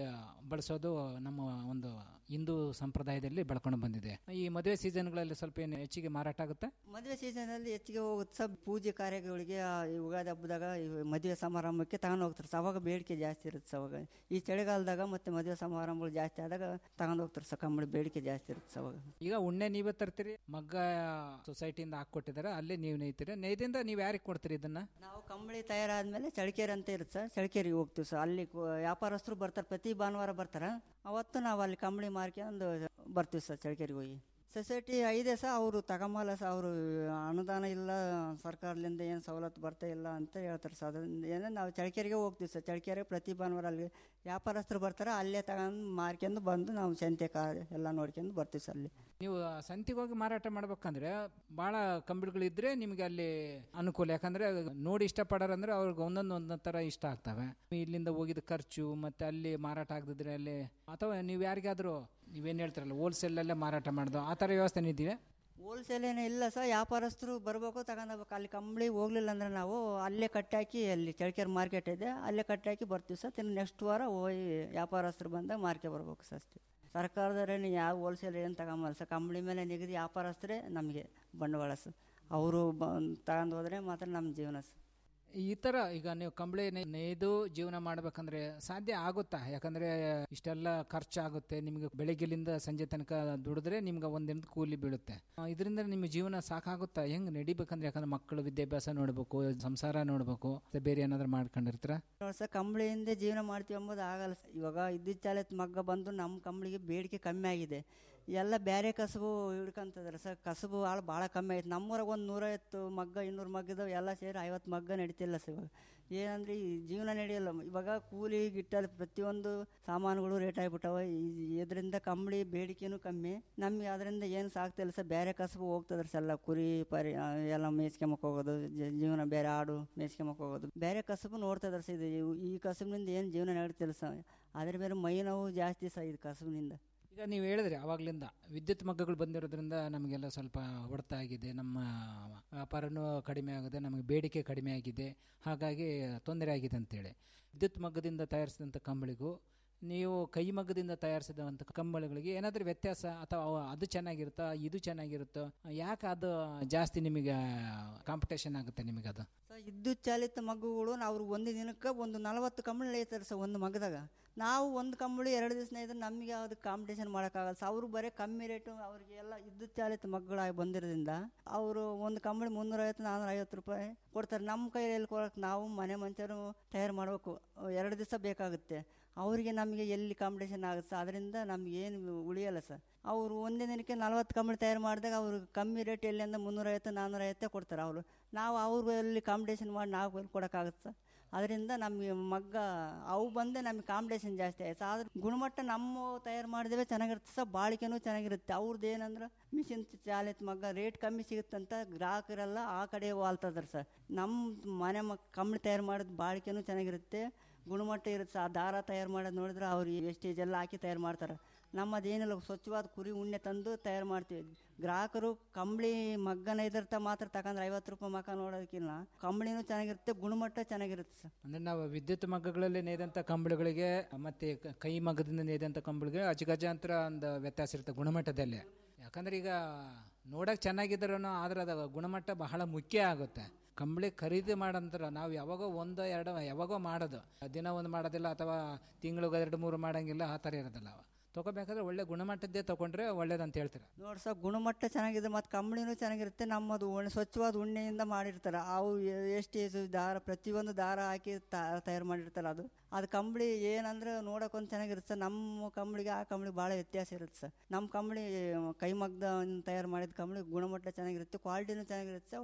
ಬಳಸೋದು ನಮ್ಮ ಒಂದು ಹಿಂದೂ ಸಂಪ್ರದಾಯದಲ್ಲಿ ಬೆಳ್ಕೊಂಡು ಬಂದಿದೆ ಈ ಮದುವೆ ಸೀಸನ್ಗಳಲ್ಲಿ ಸ್ವಲ್ಪ ಏನು ಹೆಚ್ಚಿಗೆ ಮಾರಾಟ ಆಗುತ್ತೆ ಮದುವೆ ಸೀಸನಲ್ಲಿ ಹೆಚ್ಚಿಗೆ ಹೋಗುತ್ತೆ ಸರ್ ಪೂಜೆ ಕಾರ್ಯಗಳಿಗೆ ಆ, ಈ ಯುಗಾದಿ ಹಬ್ಬದಾಗ ಈ ಮದುವೆ ಸಮಾರಂಭಕ್ಕೆ ತಗೊಂಡು ಹೋಗ್ತಾರೆ ಸರ್ ಅವಾಗ ಬೇಡಿಕೆ ಜಾಸ್ತಿ ಇರುತ್ತೆ ಸರ್ ಅವಾಗ ಈ ಚಳಿಗಾಲದಾಗ ಮತ್ತು ಮದುವೆ ಸಮಾರಂಭಗಳು ಜಾಸ್ತಿ ಆದಾಗ ತಗೊಂಡು ಹೋಗ್ತಾರೆ ಸರ್ ಕಂಬಳಿ ಬೇಡಿಕೆ ಜಾಸ್ತಿ ಇರುತ್ತೆ ಸರ್ ಅವಾಗ ಈಗ ಉಣ್ಣೆ ನೀವೇ ತರ್ತೀರಿ ಮಗ್ಗ ಸೊಸೈಟಿಯಿಂದ ಹಾಕೊಟ್ಟಿದ್ದಾರೆ ಅಲ್ಲೇ ನೀವು ನೇಯ್ತೀರಿ ನೇಯ್ದಿಂದ ನೀವು ಯಾರಿಗೆ ಕೊಡ್ತೀರಿ ಇದನ್ನ ನಾವು ಕಂಬಳಿ ತಯಾರಾದ್ಮೇಲೆ ಚಳಿಕೆರೆ ಅಂತ ಇರುತ್ತೆ ಸರ್ ಚಳಿಕೆರೆಗೆ ಹೋಗ್ತೀವಿ ಸರ್ ಅಲ್ಲಿ ಕು- ವ್ಯಾಪಾರಸ್ಥರು ಬರ್ತಾರೆ ಪ್ರತಿ ಭಾನುವಾರ ಬರ್ತಾರೆ ಅವತ್ತು ನಾವು ಅಲ್ಲಿ ಕಂಬಳಿ ಮಾರ್ಕೊಂಡು ಬರ್ತೀವಿ ಸರ್ ಚಳಿಕೆರೆಗೆ ಹೋಗಿ ಸೊಸೈಟಿ ಐದೆ ಸರ್ ಅವರು ತಗೊಂಬಲ್ಲ ಸರ್ ಅವರು ಅನುದಾನ ಇಲ್ಲ ಸರ್ಕಾರದಿಂದ ಏನು ಸವಲತ್ತು ಬರ್ತಾ ಇಲ್ಲ ಅಂತ ಹೇಳ್ತಾರೆ ಸರ್ ಅದರಿಂದ ಏನೋ ನಾವು ಚಳಿಕೆರೆಗೆ ಹೋಗ್ತೀವಿ ಸರ್ ಚಳಿಕೆರೆ ಪ್ರತಿ ಭಾನುವಾರ ಅಲ್ಲಿ ವ್ಯಾಪಾರಸ್ಥರು ಬರ್ತಾರೆ ಅಲ್ಲೇ ತಗೊಂಡು ಮಾರ್ಕೊಂಡು ಬಂದು ನಾವು ಸಂತೆ ಕಾ ಎಲ್ಲ ನೋಡ್ಕೊಂಡು ಬರ್ತೀವಿ ಸರ್ ಅಲ್ಲಿ ನೀವು ಸಂತಿಗೆ ಹೋಗಿ ಮಾರಾಟ ಮಾಡ್ಬೇಕಂದ್ರೆ ಭಾಳ ಕಂಬಳಿಗಳಿದ್ರೆ ನಿಮಗೆ ಅಲ್ಲಿ ಅನುಕೂಲ ಯಾಕಂದ್ರೆ ನೋಡಿ ಇಷ್ಟಪಡೋರಂದ್ರೆ ಅವ್ರಿಗೆ ಒಂದೊಂದು ಒಂದೊಂದು ಥರ ಇಷ್ಟ ಆಗ್ತವೆ ಇಲ್ಲಿಂದ ಹೋಗಿದ ಖರ್ಚು ಮತ್ತೆ ಅಲ್ಲಿ ಮಾರಾಟ ಆಗದಿದ್ರೆ ಅಲ್ಲಿ ಅಥವಾ ನೀವು ಯಾರಿಗಾದ್ರೂ ನೀವೇನು ಹೇಳ್ತಾರಲ್ಲ ಹೋಲ್ಸೇಲಲ್ಲೇ ಮಾರಾಟ ಮಾಡೋದು ಆ ಥರ ವ್ಯವಸ್ಥೆ ಇದೆಯಾ ಹೋಲ್ಸೇಲ್ ಏನೂ ಇಲ್ಲ ಸರ್ ವ್ಯಾಪಾರಸ್ಥರು ಬರಬೇಕು ತಗೊಂಡೋಗ್ಬೇಕು ಅಲ್ಲಿ ಕಂಬಳಿ ಹೋಗ್ಲಿಲ್ಲ ಅಂದ್ರೆ ನಾವು ಅಲ್ಲೇ ಕಟ್ಟಾಕಿ ಅಲ್ಲಿ ಚಳ್ಕೆರೆ ಮಾರ್ಕೆಟ್ ಇದೆ ಅಲ್ಲೇ ಕಟ್ಟಾಕಿ ಬರ್ತೀವಿ ಸರ್ ತಿನ್ನು ನೆಕ್ಸ್ಟ್ ವಾರ ಹೋಗಿ ವ್ಯಾಪಾರಸ್ಥರು ಬಂದಾಗ ಮಾರ್ಕೆ ಬರ್ಬೇಕು ಸರ್ ಅಷ್ಟೇ ಸರ್ಕಾರದವರೇನು ಯಾವ ಹೋಲ್ಸೇಲ್ ಏನು ತಗೊಂಬಲ್ಲ ಸರ್ ಕಂಬಳಿ ಮೇಲೆ ನಿಗದಿ ವ್ಯಾಪಾರಸ್ಥರೇ ನಮಗೆ ಬಂಡವಾಳ ಸರ್ ಅವರು ಬಂದು ತಗೊಂಡು ಹೋದ್ರೆ ಮಾತ್ರ ನಮ್ಮ ಜೀವನ ಸರ್ ಈ ಥರ ಈಗ ನೀವು ಕಂಬಳಿ ನೆ- ನೇಯ್ದು ಜೀವನ ಮಾಡ್ಬೇಕಂದ್ರೆ ಸಾಧ್ಯ ಆಗುತ್ತಾ ಯಾಕಂದ್ರೆ ಇಷ್ಟೆಲ್ಲ ಖರ್ಚಾಗುತ್ತೆ ನಿಮಗೆ ಬೆಳಗ್ಗೆಲಿಂದ ಸಂಜೆ ತನಕ ದುಡಿದ್ರೆ ನಿಮ್ಗೆ ಒಂದಿನದ ಕೂಲಿ ಬೀಳುತ್ತೆ ಇದರಿಂದ ನಿಮ್ಮ ಜೀವನ ಸಾಕಾಗುತ್ತಾ ಹೆಂಗ್ ನಡಿಬೇಕಂದ್ರೆ ಯಾಕಂದ್ರೆ ಮಕ್ಕಳು ವಿದ್ಯಾಭ್ಯಾಸ ನೋಡ್ಬೇಕು ಸಂಸಾರ ನೋಡ್ಬೇಕು ಮತ್ತೆ ಬೇರೆ ಏನಾದ್ರು ಮಾಡ್ಕೊಂಡಿರ್ತೀರ ನೋಡಿ ಸರ್ ಕಂಬಳಿಯಿಂದ ಜೀವನ ಮಾಡ್ತೀವಿ ಎಂಬುದು ಆಗಲ್ಲ ಸರ್ ಇವಾಗ ಇದ್ದಿದ್ದ ಚಾಲತ್ ಮಗ್ಗ ಬಂದು ನಮ್ಮ ಕಂಬಳಿಗೆ ಬೇಡಿಕೆ ಕಮ್ಮಿ ಆಗಿದೆ ಎಲ್ಲ ಬೇರೆ ಕಸಬು ಹಿಡ್ಕೊಂತದಾರೆ ಸರ್ ಕಸಬು ಆಳು ಭಾಳ ಕಮ್ಮಿ ಆಯ್ತು ನಮ್ಮೂರಾಗ ಒಂದು ನೂರೈವತ್ತು ಮಗ್ಗ ಇನ್ನೂರು ಮಗ್ಗ ಇದಾವೆ ಎಲ್ಲ ಸೇರಿ ಐವತ್ತು ಮಗ್ಗ ನಡೀತಿಲ್ಲ ಸರ್ ಇವಾಗ ಏನಂದ್ರೆ ಈ ಜೀವನ ನಡೆಯಲ್ಲ ಇವಾಗ ಕೂಲಿ ಗಿಟ್ಟಲ್ಲಿ ಪ್ರತಿಯೊಂದು ಸಾಮಾನುಗಳು ರೇಟ್ ಆಗಿಬಿಟ್ಟವ ಇದರಿಂದ ಕಂಬಳಿ ಬೇಡಿಕೆನೂ ಕಮ್ಮಿ ನಮಗೆ ಅದರಿಂದ ಏನು ಸಾಕ್ತಿಲ್ಲ ಸರ್ ಬೇರೆ ಕಸಬು ಹೋಗ್ತದ್ರಿ ಸರ್ ಎಲ್ಲ ಕುರಿ ಪರಿ ಆ, ಎಲ್ಲ ಮೇಯ್ಸ್ಕೊಂಬಕ್ ಹೋಗೋದು ಜ- ಜೀವನ ಬೇರೆ ಆಡು ಮೇಯ್ಸ್ಕೊಂಬಕ್ ಹೋಗೋದು ಬೇರೆ ಕಸಬು ನೋಡ್ತದಾರೆ ಸರ್ ಇದು ಇವು- ಈ ಕಸಬಿನಿಂದ ಏನು ಜೀವನ ನಡೀತಿಲ್ಲ ಸರ್ ಅದ್ರ ಮೇಲೆ ಮೈ ನೋವು ಜಾಸ್ತಿ ಸರ್ ಇದು ಕಸಬಿನಿಂದ ಈಗ ನೀವು ಹೇಳಿದ್ರಿ ಆವಾಗಲಿಂದ ವಿದ್ಯುತ್ ಮಗ್ಗಗಳು ಬಂದಿರೋದ್ರಿಂದ ನಮಗೆಲ್ಲ ಸ್ವಲ್ಪ ಹೊಡೆತ ಆಗಿದೆ ನಮ್ಮ ವ್ಯಾಪಾರನೂ ಕಡಿಮೆ ಆಗಿದೆ ನಮಗೆ ಬೇಡಿಕೆ ಕಡಿಮೆ ಆಗಿದೆ ಹಾಗಾಗಿ ತೊಂದರೆ ಆಗಿದೆ ಅಂತೇಳಿ ವಿದ್ಯುತ್ ಮಗ್ಗದಿಂದ ತಯಾರಿಸಿದಂಥ ಕಂಬಳಿಗೂ ನೀವು ಕೈ ಮಗ್ಗದಿಂದ ತಯಾರಿಸಿದಂಥ ಕಂಬಳಿಗಳಿಗೆ ಏನಾದರೂ ವ್ಯತ್ಯಾಸ ಅಥವಾ ಅವ- ಅದು ಚೆನ್ನಾಗಿರುತ್ತಾ ಇದು ಚೆನ್ನಾಗಿರುತ್ತೋ ಯಾಕೆ ಅದು ಜಾಸ್ತಿ ನಿಮಗೆ ಕಾಂಪಿಟೇಷನ್ ಆಗುತ್ತೆ ನಿಮಗೆ ಅದು ಸರ್ ವಿದ್ಯುತ್ ಚಾಲಿತ ಮಗ್ಗುಗಳು ಅವ್ರು ಒಂದು ದಿನಕ್ಕೆ ಒಂದು ನಲವತ್ತು ಕಂಬಳಿ ನೇಯ್ತಾರೆ ಸರ್ ಒಂದು ಮಗದಾಗ ನಾವು ಒಂದು ಕಂಬಳಿ ಎರಡು ದಿವಸ ನೇಯ್ದ್ರೆ ನಮಗೆ ಅದಕ್ಕೆ ಕಾಂಪಿಟೇಷನ್ ಮಾಡೋಕ್ಕಾಗಲ್ಲ ಸರ್ ಅವರು ಬರೀ ಕಮ್ಮಿ ರೇಟು ಅವರಿಗೆ ಎಲ್ಲ ವಿದ್ಯುತ್ ಚಾಲಿತ ಮಗ್ಗುಗಳಾಗಿ ಬಂದಿರೋದ್ರಿಂದ ಅವರು ಒಂದು ಕಂಬಳಿ ಮುನ್ನೂರೈವತ್ತು ನಾನ್ನೂರ ಐವತ್ತು ರೂಪಾಯಿ ಕೊಡ್ತಾರೆ ನಮ್ಮ ಕೈಯಲ್ಲಿ ಕೊಡೋಕೆ ನಾವು ಮನೆ ಮಂಚರು ತಯಾರು ಮಾಡಬೇಕು ಎರಡು ದಿವಸ ಬೇಕಾಗುತ್ತೆ ಅವರಿಗೆ ನಮಗೆ ಎಲ್ಲಿ ಕಾಂಪಿಟೇಷನ್ ಆಗುತ್ತೆ ಸರ್ ಅದರಿಂದ ನಮ್ಗೆ ಏನು ಉಳಿಯಲ್ಲ ಸರ್ ಅವರು ಒಂದೇ ದಿನಕ್ಕೆ ನಲ್ವತ್ತು ಕಂಬಳಿ ತಯಾರು ಮಾಡಿದಾಗ ಅವರು ಕಮ್ಮಿ ರೇಟ್ ಎಲ್ಲಿಂದ ಮುನ್ನೂರೈವತ್ತು ನಾನ್ನೂರೈವತ್ತೇ ಕೊಡ್ತಾರೆ ಅವರು ನಾವು ಅವ್ರಲ್ಲಿ ಕಾಂಪಿಟೇಷನ್ ಮಾಡಿ ನಾವು ಎಲ್ಲಿ ಕೊಡೋಕ್ಕಾಗುತ್ತೆ ಸರ್ ಅದರಿಂದ ನಮಗೆ ಮಗ್ಗ ಅವು ಬಂದೇ ನಮಗೆ ಕಾಂಪಿಟೇಷನ್ ಜಾಸ್ತಿ ಆಯ್ತು ಆದ್ರೆ ಗುಣಮಟ್ಟ ನಮ್ಮ ತಯಾರು ಮಾಡಿದೇವೆ ಚೆನ್ನಾಗಿರುತ್ತೆ ಸರ್ ಬಾಳಿಕೆನೂ ಚೆನ್ನಾಗಿರುತ್ತೆ ಅವ್ರದ್ದು ಏನಂದ್ರೆ ಮಿಷಿನ್ ಚಾಲಿತ ಮಗ್ಗ ರೇಟ್ ಕಮ್ಮಿ ಸಿಗುತ್ತಂತ ಗ್ರಾಹಕರೆಲ್ಲ ಆ ಕಡೆ ವಾಲ್ತದಾರೆ ಸರ್ ನಮ್ಮ ಮನೆ ಮಗ್ ಕಂಬಳಿ ತಯಾರು ಮಾಡಿದ ಬಾಳಿಕೆನೂ ಚೆನ್ನಾಗಿರುತ್ತೆ ಗುಣಮಟ್ಟ ಇರುತ್ತೆ ಸರ್ ಆ ದಾರ ತಯಾರು ಮಾಡೋದು ನೋಡಿದ್ರೆ ಅವ್ರು ವೇಸ್ಟೇಜ್ ಎಲ್ಲ ಹಾಕಿ ತಯಾರು ಮಾಡ್ತಾರೆ ನಮ್ಮದೇನಿಲ್ಲ ಸ್ವಚ್ಛವಾದ ಕುರಿ ಉಣ್ಣೆ ತಂದು ತಯಾರು ಮಾಡ್ತೀವಿ ಗ್ರಾಹಕರು ಕಂಬಳಿ ಮಗ್ಗನ ಇದ್ರತ ಮಾತ್ರ ತಗೊಂಡ್ರೆ ಐವತ್ತು ರೂಪಾಯಿ ಮಕ ನೋಡೋದಕ್ಕಿಲ್ಲ ಕಂಬಳಿನೂ ಚೆನ್ನಾಗಿರುತ್ತೆ ಗುಣಮಟ್ಟ ಚೆನ್ನಾಗಿರುತ್ತೆ ಸರ್ ಅಂದ್ರೆ ನಾವು ವಿದ್ಯುತ್ ಮಗ್ಗಗಳಲ್ಲಿ ನೇಯ್ದಂಥ ಕಂಬಳಿಗಳಿಗೆ ಮತ್ತೆ ಕ- ಕೈ ಮಗ್ಗದಿಂದ ನೇಯ್ದಂಥ ಕಂಬಳಿಗೆ ಅಜಗಜಾಂತರ ಒಂದು ವ್ಯತ್ಯಾಸ ಇರುತ್ತೆ ಗುಣಮಟ್ಟದಲ್ಲಿ ಯಾಕಂದ್ರೆ ಈಗ ನೋಡಕ್ ಚೆನ್ನಾಗಿದ್ರೂ ಆದ್ರೆ ಅದು ಗುಣಮಟ್ಟ ಬಹಳ ಮುಖ್ಯ ಆಗುತ್ತೆ ಕಂಬಳಿ ಖರೀದಿ ಮಾಡಂತರ ನಾವು ಯಾವಾಗೋ ಒಂದು ಎರಡು ಯಾವಾಗೋ ಮಾಡೋದು ದಿನ ಒಂದು ಮಾಡೋದಿಲ್ಲ ಅಥವಾ ತಿಂಗಳಿಗೆ ಎರಡು ಮೂರು ಮಾಡಂಗಿಲ್ಲ ಆ ಥರ ಇರೋದಿಲ್ಲ ತಗೋಬೇಕಾದ್ರೆ ಒಳ್ಳೆ ಗುಣಮಟ್ಟದ್ದೇ ತಗೊಂಡ್ರೆ ಒಳ್ಳೇದಂತ ಹೇಳ್ತೀರಾ ನೋಡಿ ಸರ್ ಗುಣಮಟ್ಟ ಚೆನ್ನಾಗಿದೆ ಮತ್ತು ಕಂಬಳಿನೂ ಚೆನ್ನಾಗಿರುತ್ತೆ ನಮ್ಮದು ಉಣ್ಣೆ ಸ್ವಚ್ಛವಾದ ಉಣ್ಣೆಯಿಂದ ಮಾಡಿರ್ತಾರೆ ಅವು ಎಷ್ಟು ದಾರ ಪ್ರತಿಯೊಂದು ದಾರ ಹಾಕಿ ತ- ತಯಾರು ಮಾಡಿರ್ತಾರೆ ಅದು ಅದು ಕಂಬಳಿ ಏನಂದ್ರೆ ನೋಡೋಕೊಂದು ಚೆನ್ನಾಗಿರುತ್ತೆ ಸರ್ ನಮ್ಮ ಕಂಬಳಿಗೆ ಆ ಕಂಬಳಿಗೆ ಭಾಳ ವ್ಯತ್ಯಾಸ ಇರುತ್ತೆ ಸರ್ ನಮ್ಮ ಕಂಬಳಿ ಕೈಮಗ್ದ ತಯಾರು ಮಾಡಿದ ಕಂಬಳಿ ಗುಣಮಟ್ಟ ಚೆನ್ನಾಗಿರುತ್ತೆ ಕ್ವಾಲಿಟಿನೂ ಚೆನ್ನಾಗಿರುತ್ತೆ ಸರ್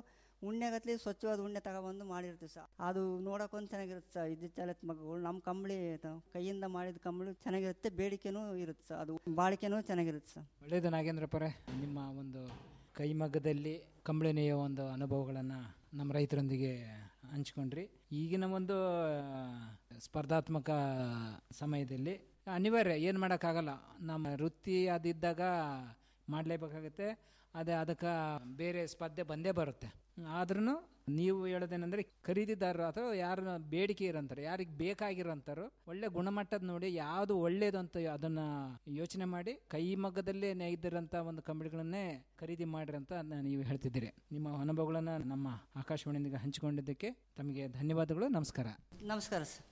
ಉಣ್ಣೆಗತ್ಲೆ ಸ್ವಚ್ಛವಾದ ಉಣ್ಣೆ ತಗೊಬಂದು ಮಾಡಿರ್ತೀವಿ ಸರ್ ಅದು ನೋಡೋಕೊಂದು ಚೆನ್ನಾಗಿರುತ್ತೆ ಸರ್ ವಿದ್ಯುತ್ ಚಾಲಿತ ಮಗ್ಗಗಳು ನಮ್ಮ ಕಂಬಳಿ ತ- ಕೈಯಿಂದ ಮಾಡಿದ ಕಂಬಳಿ ಚೆನ್ನಾಗಿರುತ್ತೆ ಬೇಡಿಕೆನೂ ಇರುತ್ತೆ ಸರ್ ಅದು ಬಾಳಿಕೆನೂ ಚೆನ್ನಾಗಿರುತ್ತೆ ಸರ್ ಒಳ್ಳೆಯದು ನಾಗೇಂದ್ರಪ್ಪರೇ ನಿಮ್ಮ ಒಂದು ಕೈಮಗ್ಗದಲ್ಲಿ ಕಂಬಳಿ ನೇಯೋ ಒಂದು ಅನುಭವಗಳನ್ನು ನಮ್ಮ ರೈತರೊಂದಿಗೆ ಹಂಚ್ಕೊಂಡ್ರಿ ಈಗಿನ ಒಂದು ಆ, ಸ್ಪರ್ಧಾತ್ಮಕ ಸಮಯದಲ್ಲಿ ಅನಿವಾರ್ಯ ಏನು ಮಾಡೋಕ್ಕಾಗಲ್ಲ ನಮ್ಮ ವೃತ್ತಿ ಅದಿದ್ದಾಗ ಮಾಡಲೇಬೇಕಾಗುತ್ತೆ ಅದೇ ಅದಕ್ಕೆ ಬೇರೆ ಸ್ಪರ್ಧೆ ಬಂದೇ ಬರುತ್ತೆ ಆದ್ರೂ ನೀವು ಹೇಳೋದೇನೆಂದರೆ ಖರೀದಿದಾರರು ಅಥವಾ ಯಾರು ಬೇಡಿಕೆ ಇರೋಂಥವ್ರು ಯಾರಿಗೆ ಬೇಕಾಗಿರೋಂಥವ್ರು ಒಳ್ಳೆ ಗುಣಮಟ್ಟದ ನೋಡಿ ಯಾವುದು ಒಳ್ಳೇದು ಅಂತ ಅದನ್ನು ಯೋಚನೆ ಮಾಡಿ ಕೈಮಗ್ಗದಲ್ಲೇ ನೇಯ್ದಿರೋಂಥ ಒಂದು ಕಂಬಳಿಗಳನ್ನೇ ಖರೀದಿ ಮಾಡಿರಿ ಅಂತ ನ- ನೀವು ಹೇಳ್ತಿದ್ದೀರಿ ನಿಮ್ಮ ಅನುಭವಗಳನ್ನು ನಮ್ಮ ಆಕಾಶವಾಣಿಯೊಂದಿಗೆ ಹಂಚಿಕೊಂಡಿದ್ದಕ್ಕೆ ತಮಗೆ ಧನ್ಯವಾದಗಳು ನಮಸ್ಕಾರ ನಮಸ್ಕಾರ ಸರ್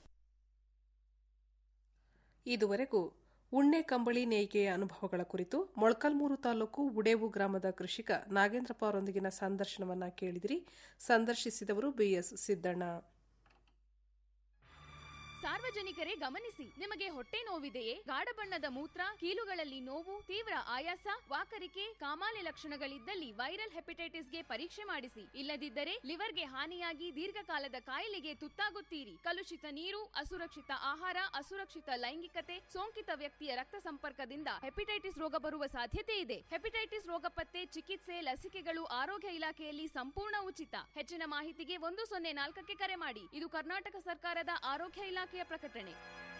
ಇದುವರೆಗೂ ಉಣ್ಣೆ ಕಂಬಳಿ ನೇಯ್ಗೆಯ ಅನುಭವಗಳ ಕುರಿತು ಮೊಳಕಾಲ್ಮೂರು ತಾಲೂಕು ಉಡೇವು ಗ್ರಾಮದ ಕೃಷಿಕ ನಾಗೇಂದ್ರಪ್ಪ ಅವರೊಂದಿಗಿನ ಸಂದರ್ಶನವನ್ನ ಕೇಳಿದಿರಿ ಸಂದರ್ಶಿಸಿದವರು ಬಿಎಸ್ ಸಿದ್ದಣ್ಣ ಸಾರ್ವಜನಿಕರೇ ಗಮನಿಸಿ ನಿಮಗೆ ಹೊಟ್ಟೆ ನೋವಿದೆಯೇ ಗಾಢ ಬಣ್ಣದ ಮೂತ್ರ ಕೀಲುಗಳಲ್ಲಿ ನೋವು ತೀವ್ರ ಆಯಾಸ ವಾಕರಿಕೆ ಕಾಮಾಲೆ ಲಕ್ಷಣಗಳಿದ್ದಲ್ಲಿ ವೈರಲ್ ಹೆಪಟೈಟಿಸ್ಗೆ ಪರೀಕ್ಷೆ ಮಾಡಿಸಿ ಇಲ್ಲದಿದ್ದರೆ ಲಿವರ್ಗೆ ಹಾನಿಯಾಗಿ ದೀರ್ಘಕಾಲದ ಕಾಯಿಲೆಗೆ ತುತ್ತಾಗುತ್ತೀರಿ ಕಲುಷಿತ ನೀರು ಅಸುರಕ್ಷಿತ ಆಹಾರ ಅಸುರಕ್ಷಿತ ಲೈಂಗಿಕತೆ ಸೋಂಕಿತ ವ್ಯಕ್ತಿಯ ರಕ್ತ ಸಂಪರ್ಕದಿಂದ ಹೆಪಟೈಟಿಸ್ ರೋಗ ಬರುವ ಸಾಧ್ಯತೆ ಇದೆ ಹೆಪಟೈಟಿಸ್ ರೋಗ ಪತ್ತೆ ಚಿಕಿತ್ಸೆ ಲಸಿಕೆಗಳು ಆರೋಗ್ಯ ಇಲಾಖೆಯಲ್ಲಿ ಸಂಪೂರ್ಣ ಉಚಿತ ಹೆಚ್ಚಿನ ಮಾಹಿತಿಗೆ ಒಂದು ಸೊನ್ನೆ ನಾಲ್ಕಕ್ಕೆ ಕರೆ ಮಾಡಿ ಇದು ಕರ್ನಾಟಕ ಸರ್ಕಾರದ ಆರೋಗ್ಯ ಇಲಾಖೆಯ ಪ್ರಕಟಣೆ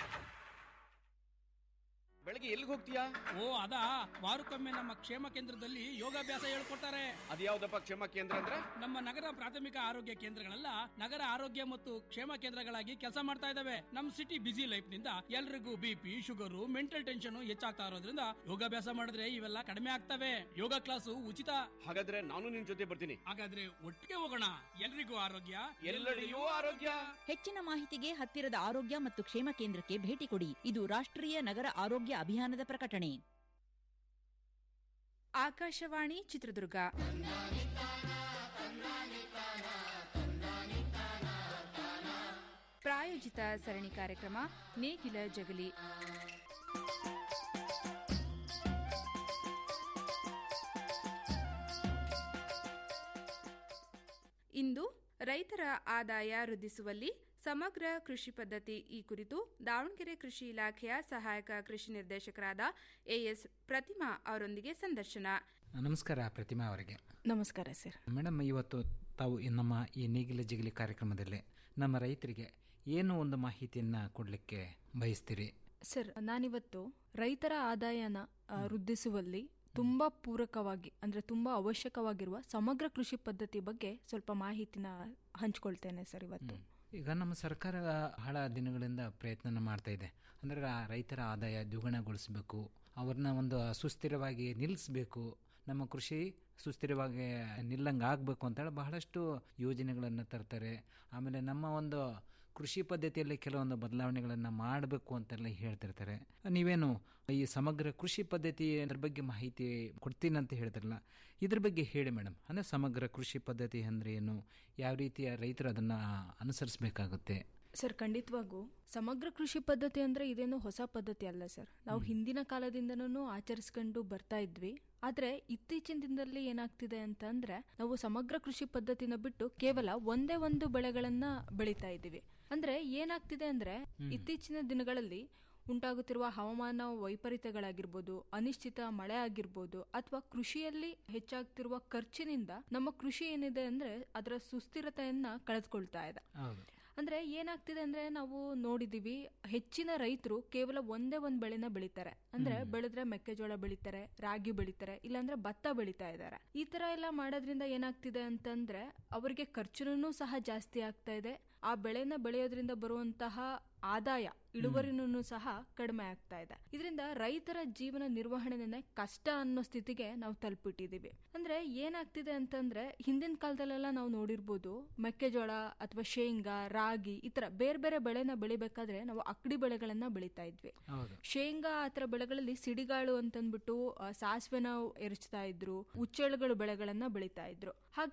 ಬೆಳಗ್ಗೆ ಎಲ್ಲಿಗೆ ಹೋಗ್ತೀಯಾ ಓ ಅದಾ ವಾರಕ್ಕೊಮ್ಮೆ ನಮ್ಮ ಕ್ಷೇಮ ಕೇಂದ್ರದಲ್ಲಿ ಯೋಗಾಭ್ಯಾಸ ಹೇಳ್ಕೊಡ್ತಾರೆ ಅದ್ಯಾವ್ದಪ್ಪ ಕ್ಷೇಮ ಕೇಂದ್ರ ಅಂದ್ರೆ ನಮ್ಮ ನಗರ ಪ್ರಾಥಮಿಕ ಆರೋಗ್ಯ ಕೇಂದ್ರಗಳೆಲ್ಲ ನಗರ ಆರೋಗ್ಯ ಮತ್ತು ಕ್ಷೇಮ ಕೇಂದ್ರಗಳಾಗಿ ಕೆಲಸ ಮಾಡ್ತಾ ಇದಾವೆ ನಮ್ ಸಿಟಿ ಬಿಸಿ ಲೈಫ್ ನಿಂದ ಎಲ್ರಿಗೂ ಬಿಪಿ ಶುಗರು ಮೆಂಟಲ್ ಟೆನ್ಷನ್ ಹೆಚ್ಚಾಗ್ತಾ ಇರೋದ್ರಿಂದ ಯೋಗಾಭ್ಯಾಸ ಮಾಡಿದ್ರೆ ಇವೆಲ್ಲ ಕಡಿಮೆ ಆಗ್ತವೆ ಯೋಗ ಕ್ಲಾಸು ಉಚಿತ ಹಾಗಾದ್ರೆ ನಾನು ನಿನ್ ಜೊತೆ ಬರ್ತೀನಿ ಹಾಗಾದ್ರೆ ಒಟ್ಟಿಗೆ ಹೋಗೋಣ ಎಲ್ರಿಗೂ ಆರೋಗ್ಯ ಎಲ್ಲೆಡೆಯೂ ಆರೋಗ್ಯ ಹೆಚ್ಚಿನ ಮಾಹಿತಿಗೆ ಹತ್ತಿರದ ಆರೋಗ್ಯ ಮತ್ತು ಕ್ಷೇಮ ಕೇಂದ್ರಕ್ಕೆ ಭೇಟಿ ಕೊಡಿ ಇದು ರಾಷ್ಟ್ರೀಯ ನಗರ ಆರೋಗ್ಯ ಅಭಿಯಾನದ ಪ್ರಕಟಣೆ ಆಕಾಶವಾಣಿ ಚಿತ್ರದುರ್ಗ ಪ್ರಾಯೋಜಿತ ಸರಣಿ ಕಾರ್ಯಕ್ರಮ ನೇಗಿಲ ಜಗಲಿ ಇಂದು ರೈತರ ಆದಾಯ ವೃದ್ಧಿಸುವಲ್ಲಿ ಸಮಗ್ರ ಕೃಷಿ ಪದ್ಧತಿ ಈ ಕುರಿತು ದಾವಣಗೆರೆ ಕೃಷಿ ಇಲಾಖೆಯ ಸಹಾಯಕ ಕೃಷಿ ನಿರ್ದೇಶಕರಾದ ಎಎಸ್ ಪ್ರತಿಮಾ ಅವರೊಂದಿಗೆ ಸಂದರ್ಶನ ನಮಸ್ಕಾರ ಪ್ರತಿಮಾ ಅವರಿಗೆ ನಮಸ್ಕಾರ ಸರ್ ಮೇಡಮ್ ಇವತ್ತು ತಾವು ಈ ನಮ್ಮ ಈ ನೇಗಿಲ ಜಿಗಿಲಿ ಕಾರ್ಯಕ್ರಮದಲ್ಲಿ ನಮ್ಮ ರೈತರಿಗೆ ಏನು ಒಂದು ಮಾಹಿತಿಯನ್ನು ಕೊಡಲಿಕ್ಕೆ ಬಯಸ್ತೀರಿ ಸರ್ ನಾನಿವತ್ತು ರೈತರ ಆದಾಯನ ಆ, ವೃದ್ಧಿಸುವಲ್ಲಿ ತುಂಬಾ ಪೂರಕವಾಗಿ ಅಂದ್ರೆ ತುಂಬಾ ಅವಶ್ಯಕವಾಗಿರುವ ಸಮಗ್ರ ಕೃಷಿ ಪದ್ಧತಿ ಬಗ್ಗೆ ಸ್ವಲ್ಪ ಮಾಹಿತಿನ ಹಂಚ್ಕೊಳ್ತೇನೆ ಸರ್ ಇವತ್ತು ಈಗ ನಮ್ಮ ಸರ್ಕಾರ ಬಹಳ ದಿನಗಳಿಂದ ಪ್ರಯತ್ನ ಮಾಡ್ತಾ ಇದೆ ಅಂದರೆ ಆ ರೈತರ ಆದಾಯ ದ್ವಿಗುಣಗೊಳಿಸಬೇಕು ಅವ್ರನ್ನ ಒಂದು ಸುಸ್ಥಿರವಾಗಿ ನಿಲ್ಲಿಸಬೇಕು ನಮ್ಮ ಕೃಷಿ ಸುಸ್ಥಿರವಾಗಿ ನಿಲ್ಲಂಗೆ ಆಗಬೇಕು ಅಂತೇಳಿ ಬಹಳಷ್ಟು ಯೋಜನೆಗಳನ್ನು ತರ್ತಾರೆ ಆಮೇಲೆ ನಮ್ಮ ಒಂದು ಕೃಷಿ ಪದ್ಧತಿಯಲ್ಲಿ ಕೆಲವೊಂದು ಬದಲಾವಣೆಗಳನ್ನು ಮಾಡಬೇಕು ಅಂತೆಲ್ಲ ಹೇಳ್ತಿರ್ತಾರೆ ನೀವೇನು ಈ ಸಮಗ್ರ ಕೃಷಿ ಪದ್ಧತಿ ಅದ್ರ ಬಗ್ಗೆ ಮಾಹಿತಿ ಕೊಡ್ತೀನಿ ಅಂತ ಹೇಳ್ತಾರಲ್ಲ ಇದ್ರ ಬಗ್ಗೆ ಹೇಳಿ ಮೇಡಮ್ ಅಂದರೆ ಸಮಗ್ರ ಕೃಷಿ ಪದ್ಧತಿ ಅಂದರೆ ಏನು ಯಾವ ರೀತಿಯ ರೈತರು ಅದನ್ನು ಅನುಸರಿಸಬೇಕಾಗುತ್ತೆ ಸರ್ ಖಂಡಿತವಾಗೂ ಸಮಗ್ರ ಕೃಷಿ ಪದ್ಧತಿ ಅಂದ್ರೆ ಇದೇನು ಹೊಸ ಪದ್ಧತಿ ಅಲ್ಲ ಸರ್ ನಾವು ಹಿಂದಿನ ಕಾಲದಿಂದನೂ ಆಚರಿಸ್ಕೊಂಡು ಬರ್ತಾ ಇದ್ವಿ ಆದ್ರೆ ಇತ್ತೀಚಿನ ದಿನದಲ್ಲಿ ಏನಾಗ್ತಿದೆ ಅಂತ ಅಂದ್ರೆ ನಾವು ಸಮಗ್ರ ಕೃಷಿ ಪದ್ಧತಿನ ಬಿಟ್ಟು ಕೇವಲ ಒಂದೇ ಒಂದು ಬೆಳೆಗಳನ್ನ ಬೆಳೀತಾ ಇದ್ದೀವಿ ಅಂದ್ರೆ ಏನಾಗ್ತಿದೆ ಅಂದ್ರೆ ಇತ್ತೀಚಿನ ದಿನಗಳಲ್ಲಿ ಉಂಟಾಗುತ್ತಿರುವ ಹವಾಮಾನ ವೈಪರೀತ್ಯಗಳಾಗಿರ್ಬೋದು ಅನಿಶ್ಚಿತ ಮಳೆ ಆಗಿರ್ಬೋದು ಅಥವಾ ಕೃಷಿಯಲ್ಲಿ ಹೆಚ್ಚಾಗ್ತಿರುವ ಖರ್ಚಿನಿಂದ ನಮ್ಮ ಕೃಷಿ ಏನಿದೆ ಅಂದ್ರೆ ಅದರ ಸುಸ್ಥಿರತೆಯನ್ನ ಕಳೆದುಕೊಳ್ತಾ ಇದೆ ಹೌದು ಅಂದ್ರೆ ಏನಾಗ್ತಿದೆ ಅಂದ್ರೆ ನಾವು ನೋಡಿದೀವಿ ಹೆಚ್ಚಿನ ರೈತರು ಕೇವಲ ಒಂದೇ ಒಂದ್ ಬೆಳೆನ ಬೆಳಿತಾರೆ ಅಂದ್ರೆ ಬೆಳೆದ್ರೆ ಮೆಕ್ಕೆಜೋಳ ಬೆಳಿತಾರೆ ರಾಗಿ ಬೆಳಿತಾರೆ ಇಲ್ಲಾಂದ್ರೆ ಭತ್ತ ಬೆಳಿತಾ ಇದ್ದಾರೆ ಈ ತರ ಎಲ್ಲ ಮಾಡೋದ್ರಿಂದ ಏನಾಗ್ತಿದೆ ಅಂತಂದ್ರೆ ಅವರಿಗೆ ಖರ್ಚುನೂ ಸಹ ಜಾಸ್ತಿ ಆಗ್ತಾ ಇದೆ ಆ ಬೆಳೆನ ಬೆಳೆಯೋದ್ರಿಂದ ಬರುವಂತಹ ಆದಾಯ ಇಳುವರಿನೂ ಸಹ ಕಡಿಮೆ ಆಗ್ತಾ ಇದೆ ಇದರಿಂದ ರೈತರ ಜೀವನ ನಿರ್ವಹಣೆನೇ ಕಷ್ಟ ಅನ್ನೋ ಸ್ಥಿತಿಗೆ ನಾವು ತಲುಪಿಟ್ಟಿದೀವಿ ಅಂದ್ರೆ ಏನಾಗ್ತಿದೆ ಅಂತಂದ್ರೆ ಹಿಂದಿನ ಕಾಲದಲ್ಲೆಲ್ಲ ನಾವು ನೋಡಿರ್ಬೋದು ಮೆಕ್ಕೆಜೋಳ ಅಥವಾ ಶೇಂಗಾ ರಾಗಿ ಈ ತರ ಬೇರೆ ಬೇರೆ ಬೆಳೆನ ಬೆಳಿಬೇಕಾದ್ರೆ ನಾವು ಅಕ್ಕಡಿ ಬೆಳೆಗಳನ್ನ ಬೆಳಿತಾ ಇದ್ವಿ ಹೌದು ಶೇಂಗಾ ಆ ಥರ ಬೆಳೆಗಳಲ್ಲಿ ಸಿಡಿಗಾಳು ಅಂತಂದ್ಬಿಟ್ಟು ಆ, ಸಾಸಿವೆನ ಎರಚ್ತಾ ಇದ್ರು ಉಚ್ಚೆಳುಗಳು ಬೆಳೆಗಳನ್ನ ಬೆಳಿತಾ ಇದ್ರು ಹಾಗೆ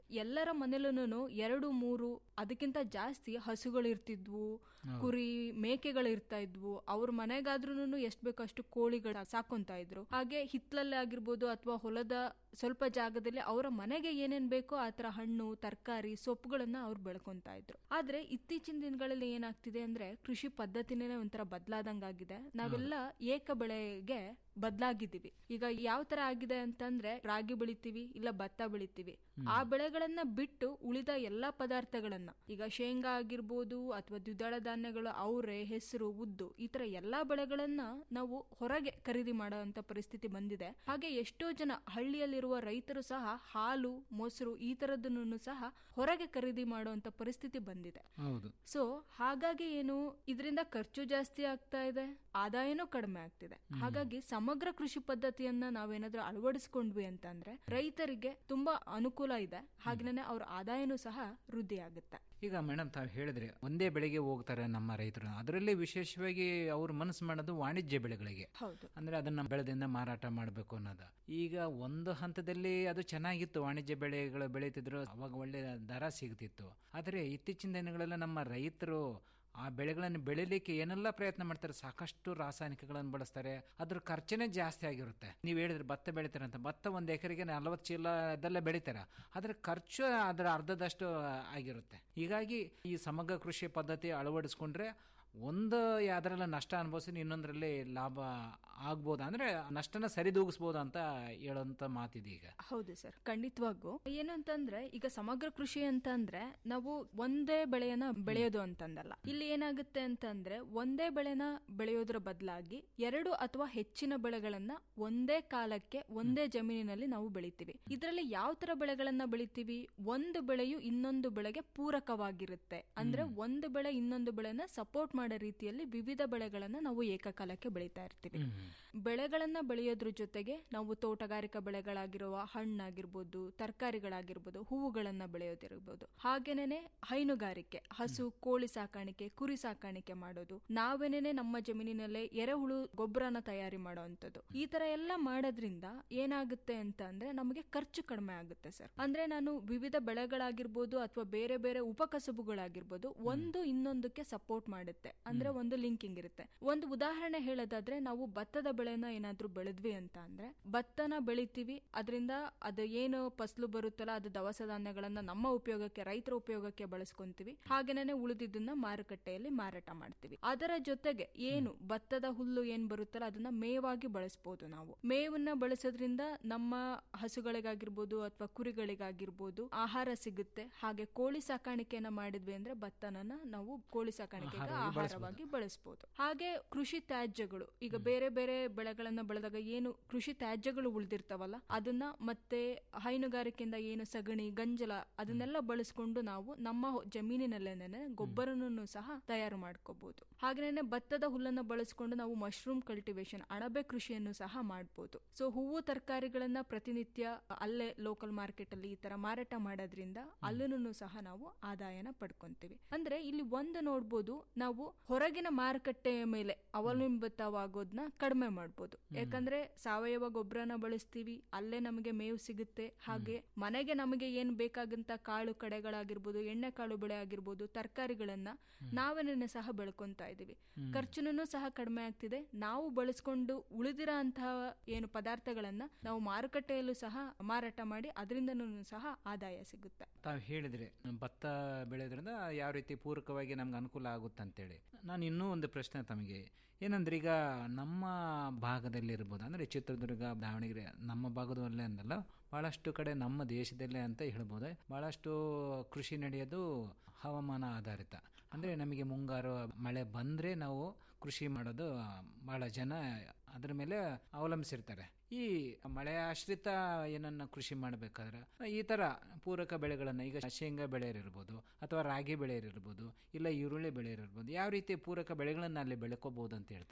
ಎಲ್ಲರ ಮನೇಲೂ ಎರಡು ಮೂರು ಅದಕ್ಕಿಂತ ಜಾಸ್ತಿ ಹಸುಗಳು ಇರ್ತಿದ್ವು ಹೌದು. ಕುರಿ ಮೇಕೆಗಳು ಇರ್ತಾ ಇದ್ವು ಅವ್ರ ಮನೆಗಾದ್ರೂ ಎಷ್ಟು ಬೇಕೋ ಅಷ್ಟು ಕೋಳಿಗಳ ಸಾಕೊಂತ ಇದ್ರು ಹಾಗೆ ಹಿತ್ತಲಲ್ಲಿ ಆಗಿರ್ಬೋದು ಅಥವಾ ಹೊಲದ ಸ್ವಲ್ಪ ಜಾಗದಲ್ಲಿ ಅವರ ಮನೆಗೆ ಏನೇನ್ ಬೇಕೋ ಆ ತರ ಹಣ್ಣು ತರಕಾರಿ ಸೊಪ್ಪುಗಳನ್ನ ಅವ್ರು ಬೆಳ್ಕೊಂತ ಇದ್ರು ಆದ್ರೆ ಇತ್ತೀಚಿನ ದಿನಗಳಲ್ಲಿ ಏನಾಗ್ತಿದೆ ಅಂದ್ರೆ ಕೃಷಿ ಪದ್ಧತಿನೇ ಒಂಥರ ಬದಲಾದಂಗಾಗಿದೆ ನಾವೆಲ್ಲ ಏಕ ಬೆಳೆಗೆ ಬದಲಾಗಿದ್ದೀವಿ ಈಗ ಯಾವ ತರ ಆಗಿದೆ ಅಂತಂದ್ರೆ ರಾಗಿ ಬೆಳಿತೀವಿ ಇಲ್ಲ ಭತ್ತ ಬೆಳಿತೀವಿ ಆ ಬೆಳೆಗಳನ್ನ ಬಿಟ್ಟು ಉಳಿದ ಎಲ್ಲಾ ಪದಾರ್ಥಗಳನ್ನ ಈಗ ಶೇಂಗಾ ಆಗಿರ್ಬೋದು ಅಥವಾ ದ್ವಿದಳ ಧಾನ್ಯಗಳು ಅವರೆ ಹೆಸರು ಉದ್ದು ಈ ತರ ಎಲ್ಲಾ ಬೆಳೆಗಳನ್ನ ನಾವು ಹೊರಗೆ ಖರೀದಿ ಮಾಡುವಂತ ಪರಿಸ್ಥಿತಿ ಬಂದಿದೆ ಹಾಗೆ ಎಷ್ಟೋ ಜನ ಹಳ್ಳಿಯಲ್ಲಿರುವ ರೈತರು ಸಹ ಹಾಲು ಮೊಸರು ಈ ತರದನ್ನು ಸಹ ಹೊರಗೆ ಖರೀದಿ ಮಾಡುವಂತ ಪರಿಸ್ಥಿತಿ ಬಂದಿದೆ ಹೌದು ಸೊ ಹಾಗಾಗಿ ಏನು ಇದರಿಂದ ಖರ್ಚು ಜಾಸ್ತಿ ಆಗ್ತಾ ಇದೆ ಆದಾಯನೂ ಕಡಿಮೆ ಆಗ್ತಿದೆ ಹಾಗಾಗಿ ಸಮಗ್ರ ಕೃಷಿ ಪದ್ಧತಿಯನ್ನ ನಾವೇನಾದ್ರೂ ಅಳವಡಿಸ್ಕೊಂಡ್ವಿ ಅಂತಂದ್ರೆ ರೈತರಿಗೆ ತುಂಬಾ ಅನುಕೂಲ ಇದೆ ಹಾಗೇನೆ ಅವ್ರ ಆದಾಯನೂ ಸಹ ವೃದ್ಧಿ ಆಗುತ್ತೆ ಈಗ ಮೇಡಮ್ ತಾವು ಹೇಳಿದ್ರೆ ಒಂದೇ ಬೆಳೆಗೆ ಹೋಗ್ತಾರೆ ನಮ್ಮ ರೈತರು ಅದರಲ್ಲಿ ವಿಶೇಷವಾಗಿ ಅವ್ರು ಮನಸ್ಸು ಮಾಡೋದು ವಾಣಿಜ್ಯ ಬೆಳೆಗಳಿಗೆ ಹೌದು ಅಂದ್ರೆ ಅದನ್ನ ಬೆಳೆದಿಂದ ಮಾರಾಟ ಮಾಡಬೇಕು ಅನ್ನೋದು ಈಗ ಒಂದು ಹಂತದಲ್ಲಿ ಅದು ಚೆನ್ನಾಗಿತ್ತು ವಾಣಿಜ್ಯ ಬೆಳೆಗಳು ಬೆಳೀತಿದ್ರು ಅವಾಗ ಒಳ್ಳೆ ದರ ಸಿಗ್ತಿತ್ತು ಆದರೆ ಇತ್ತೀಚಿನ ದಿನಗಳಲ್ಲಿ ನಮ್ಮ ರೈತರು ಆ ಬೆಳೆಗಳನ್ನು ಬೆಳಿಲಿಕ್ಕೆ ಏನೆಲ್ಲ ಪ್ರಯತ್ನ ಮಾಡ್ತಾರೆ ಸಾಕಷ್ಟು ರಾಸಾಯನಿಕಗಳನ್ನು ಬಳಸ್ತಾರೆ ಅದ್ರ ಖರ್ಚನೇ ಜಾಸ್ತಿ ಆಗಿರುತ್ತೆ ನೀವು ಹೇಳಿದ್ರೆ ಭತ್ತ ಬೆಳಿತಾರಂತ ಭತ್ತ ಒಂದು ಎಕರೆಗೆ ನಲವತ್ತು ಚೀಲ ಅದೆಲ್ಲ ಬೆಳಿತಾರೆ ಅದರ ಖರ್ಚು ಅದರ ಅರ್ಧದಷ್ಟು ಆಗಿರುತ್ತೆ ಹೀಗಾಗಿ ಈ ಸಮಗ್ರ ಕೃಷಿ ಪದ್ಧತಿ ಅಳವಡಿಸ್ಕೊಂಡ್ರೆ ಒಂದು ಯಾವ್ದ್ರಲ್ಲ ನಷ್ಟ ಅನುಭವಿಸಿ ಇನ್ನೊಂದರಲ್ಲಿ ಲಾಭ ಆಗ್ಬೋದು ಅಂದ್ರೆ ನಷ್ಟನ ಸರಿದೂಗಿಸ್ಬೋದು ಅಂತ ಹೇಳೋಂಥ ಮಾತಿದೆ ಈಗ ಹೌದು ಸರ್ ಖಂಡಿತವಾಗೂ ಏನು ಅಂತಂದ್ರೆ ಈಗ ಸಮಗ್ರ ಕೃಷಿ ಅಂತಂದ್ರೆ ನಾವು ಒಂದೇ ಬೆಳೆಯನ್ನ ಬೆಳೆಯೋದು ಅಂತಂದಲ್ಲ ಇಲ್ಲಿ ಏನಾಗುತ್ತೆ ಅಂತಂದ್ರೆ ಒಂದೇ ಬೆಳೆನ ಬೆಳೆಯೋದ್ರ ಬದಲಾಗಿ ಎರಡು ಅಥವಾ ಹೆಚ್ಚಿನ ಬೆಳೆಗಳನ್ನ ಒಂದೇ ಕಾಲಕ್ಕೆ ಒಂದೇ ಜಮೀನಿನಲ್ಲಿ ನಾವು ಬೆಳಿತೀವಿ ಇದರಲ್ಲಿ ಯಾವ ತರ ಬೆಳೆಗಳನ್ನ ಬೆಳಿತೀವಿ ಒಂದು ಬೆಳೆಯು ಇನ್ನೊಂದು ಬೆಳೆಗೆ ಪೂರಕವಾಗಿರುತ್ತೆ ಅಂದ್ರೆ ಒಂದು ಬೆಳೆ ಇನ್ನೊಂದು ಬೆಳೆನ ಸಪೋರ್ಟ್ ಮಾಡೋ ರೀತಿಯಲ್ಲಿ ವಿವಿಧ ಬೆಳೆಗಳನ್ನ ನಾವು ಏಕಕಾಲಕ್ಕೆ ಬೆಳೀತಾ ಇರ್ತೀವಿ ಬೆಳೆಗಳನ್ನ ಬೆಳೆಯೋದ್ರ ಜೊತೆಗೆ ನಾವು ತೋಟಗಾರಿಕಾ ಬೆಳೆಗಳಾಗಿರುವ ಹಣ್ಣಾಗಿರ್ಬೋದು ತರಕಾರಿಗಳಾಗಿರ್ಬೋದು ಹೂವುಗಳನ್ನ ಬೆಳೆಯೋದಿರ್ಬೋದು ಹಾಗೇನೆ ಹೈನುಗಾರಿಕೆ ಹಸು ಕೋಳಿ ಸಾಕಾಣಿಕೆ ಕುರಿ ಸಾಕಾಣಿಕೆ ಮಾಡೋದು ನಾವೇನೇನೆ ನಮ್ಮ ಜಮೀನಿನಲ್ಲೇ ಎರೆಹುಳು ಗೊಬ್ಬರನ ತಯಾರಿ ಮಾಡುವಂಥದ್ದು ಈ ತರ ಎಲ್ಲ ಮಾಡೋದ್ರಿಂದ ಏನಾಗುತ್ತೆ ಅಂತ ಅಂದ್ರೆ ನಮಗೆ ಖರ್ಚು ಕಡಿಮೆ ಆಗುತ್ತೆ ಸರ್ ಅಂದ್ರೆ ನಾನು ವಿವಿಧ ಬೆಳೆಗಳಾಗಿರ್ಬೋದು ಅಥವಾ ಬೇರೆ ಬೇರೆ ಉಪಕಸಬುಗಳಾಗಿರ್ಬೋದು ಒಂದು ಇನ್ನೊಂದಕ್ಕೆ ಸಪೋರ್ಟ್ ಮಾಡುತ್ತೆ ಅಂದ್ರೆ ಒಂದು ಲಿಂಕಿಂಗ್ ಇರುತ್ತೆ ಒಂದು ಉದಾಹರಣೆ ಹೇಳೋದಾದ್ರೆ ನಾವು ಭತ್ತದ ಬೆಳೆನ ಏನಾದ್ರೂ ಬೆಳೆದ್ವಿ ಅಂತ ಅಂದ್ರೆ ಭತ್ತನ ಬೆಳಿತೀವಿ ಅದರಿಂದ ಅದು ಏನು ಫಸಲು ಬರುತ್ತಲ್ಲ ಅದು ದವಸ ಧಾನ್ಯಗಳನ್ನ ನಮ್ಮ ಉಪಯೋಗಕ್ಕೆ ರೈತರ ಉಪಯೋಗಕ್ಕೆ ಬಳಸ್ಕೊಂತೀವಿ ಹಾಗೇನೆ ಉಳಿದಿದ್ದನ್ನ ಮಾರುಕಟ್ಟೆಯಲ್ಲಿ ಮಾರಾಟ ಮಾಡ್ತೀವಿ ಅದರ ಜೊತೆಗೆ ಏನು ಭತ್ತದ ಹುಲ್ಲು ಏನ್ ಬರುತ್ತಲ್ಲ ಅದನ್ನ ಮೇವಾಗಿ ಬಳಸಬಹುದು ನಾವು ಮೇವನ್ನ ಬಳಸೋದ್ರಿಂದ ನಮ್ಮ ಹಸುಗಳಿಗಾಗಿರ್ಬೋದು ಅಥವಾ ಕುರಿಗಳಿಗಾಗಿರ್ಬೋದು ಆಹಾರ ಸಿಗುತ್ತೆ ಹಾಗೆ ಕೋಳಿ ಸಾಕಾಣಿಕೆಯನ್ನ ಮಾಡಿದ್ವಿ ಅಂದ್ರೆ ಭತ್ತನ ನಾವು ಕೋಳಿ ಸಾಕಾಣಿಕೆಗೆ ಆಹಾರವಾಗಿ ಆಹಾರವಾಗಿ ಬಳಸಬಹುದು ಹಾಗೆ ಕೃಷಿ ತ್ಯಾಜ್ಯಗಳು ಈಗ ಬೇರೆ ಬೇರೆ ಬೆಳೆಗಳನ್ನ ಬೆಳೆದಾಗ ಏನು ಕೃಷಿ ತ್ಯಾಜ್ಯಗಳು ಉಳಿದಿರ್ತಾವಲ್ಲ ಅದನ್ನ ಮತ್ತೆ ಹೈನುಗಾರಿಕೆಯಿಂದ ಏನು ಸಗಣಿ ಗಂಜಲ ಅದನ್ನೆಲ್ಲ ಬಳಸ್ಕೊಂಡು ನಾವು ನಮ್ಮ ಜಮೀನಿನಲ್ಲೇನೆ ಗೊಬ್ಬರನೂ ಸಹ ತಯಾರು ಮಾಡ್ಕೋಬಹುದು ಹಾಗೇನೆ ಭತ್ತದ ಹುಲ್ಲನ್ನ ಬಳಸ್ಕೊಂಡು ನಾವು ಮಶ್ರೂಮ್ ಕಲ್ಟಿವೇಶನ್ ಅಣಬೆ ಕೃಷಿಯನ್ನು ಸಹ ಮಾಡಬಹುದು ಸೊ ಹೂವು ತರಕಾರಿಗಳನ್ನ ಪ್ರತಿನಿತ್ಯ ಅಲ್ಲೇ ಲೋಕಲ್ ಮಾರ್ಕೆಟ್ ಅಲ್ಲಿ ಈ ತರ ಮಾರಾಟ ಮಾಡೋದ್ರಿಂದ ಅಲ್ಲೂ ಸಹ ನಾವು ಆದಾಯನ ಪಡ್ಕೊಂತೀವಿ ಅಂದ್ರೆ ಇಲ್ಲಿ ಒಂದು ನೋಡ್ಬೋದು ನಾವು ಹೊರಗಿನ ಮಾರುಕಟ್ಟೆಯ ಮೇಲೆ ಅವಲಂಬಿತವಾಗೋದನ್ನ ಕಡಿಮೆ ಮಾಡ್ಬೋದು ಯಾಕಂದ್ರೆ ಸಾವಯವ ಗೊಬ್ಬರನ ಬಳಸ್ತೀವಿ ಅಲ್ಲೇ ನಮಗೆ ಮೇವು ಸಿಗುತ್ತೆ ಹಾಗೆ ಮನೆಗೆ ನಮಗೆ ಏನ್ ಬೇಕಾಗಂತ ಕಾಳು ಕಡೆಗಳಾಗಿರ್ಬೋದು ಎಣ್ಣೆ ಕಾಳು ಬೆಳೆ ಆಗಿರ್ಬೋದು ತರಕಾರಿಗಳನ್ನ ನಾವೇನೇ ಸಹ ಬೆಳ್ಕೊಂತಾ ಇದೀವಿ ಹ್ಮ್. ಖರ್ಚುನು ಸಹ ಕಡಿಮೆ ಆಗ್ತಿದೆ ನಾವು ಬಳಸ್ಕೊಂಡು ಉಳಿದಿರೋ ಅಂತಹ ಏನು ಪದಾರ್ಥಗಳನ್ನ ನಾವು ಮಾರುಕಟ್ಟೆಯಲ್ಲೂ ಸಹ ಮಾರಾಟ ಮಾಡಿ ಅದರಿಂದನೂ ಸಹ ಆದಾಯ ಸಿಗುತ್ತೆ ತಾವು ಹೇಳಿದ್ರಿ ಭತ್ತ ಬೆಳೆಯೋದ್ರಿಂದ ಯಾವ ರೀತಿ ಪೂರಕವಾಗಿ ನಮ್ಗೆ ಅನುಕೂಲ ಆಗುತ್ತೆ ಅಂತೇಳಿ ನಾನು ಇನ್ನೂ ಒಂದು ಪ್ರಶ್ನೆ ತಮಗೆ ಏನಂದ್ರೆ ಈಗ ನಮ್ಮ ಭಾಗದಲ್ಲಿ ಇರ್ಬೋದು ಅಂದರೆ ಚಿತ್ರದುರ್ಗ ದಾವಣಗೆರೆ ನಮ್ಮ ಭಾಗದಲ್ಲೇ ಅಂದಲ್ಲ ಭಾಳಷ್ಟು ಕಡೆ ನಮ್ಮ ದೇಶದಲ್ಲೇ ಅಂತ ಹೇಳ್ಬೋದು ಭಾಳಷ್ಟು ಕೃಷಿ ನಡೆಯೋದು ಹವಾಮಾನ ಆಧಾರಿತ ಅಂದರೆ ನಮಗೆ ಮುಂಗಾರು ಮಳೆ ಬಂದರೆ ನಾವು ಕೃಷಿ ಮಾಡೋದು ಭಾಳ ಜನ ಅದರ ಮೇಲೆ ಅವಲಂಬಿಸಿರ್ತಾರೆ ಈ ಮಳೆ ಆಶ್ರಿತ ಏನನ್ನ ಕೃಷಿ ಮಾಡಬೇಕಾದ್ರೆ ಈ ಥರ ಪೂರಕ ಬೆಳೆಗಳನ್ನು ಈಗ ಶೇಂಗಾ ಬೆಳೆಯರಿರ್ಬೋದು ಅಥವಾ ರಾಗಿ ಬೆಳೆಯರಿರ್ಬೋದು ಇಲ್ಲ ಈರುಳ್ಳಿ ಬೆಳೆಯರಿರ್ಬೋದು ಯಾವ ರೀತಿ ಪೂರಕ ಬೆಳೆಗಳನ್ನು ಅಲ್ಲಿ ಬೆಳ್ಕೋಬಹುದು ಅಂತ ಹೇಳ್ತಾರೆ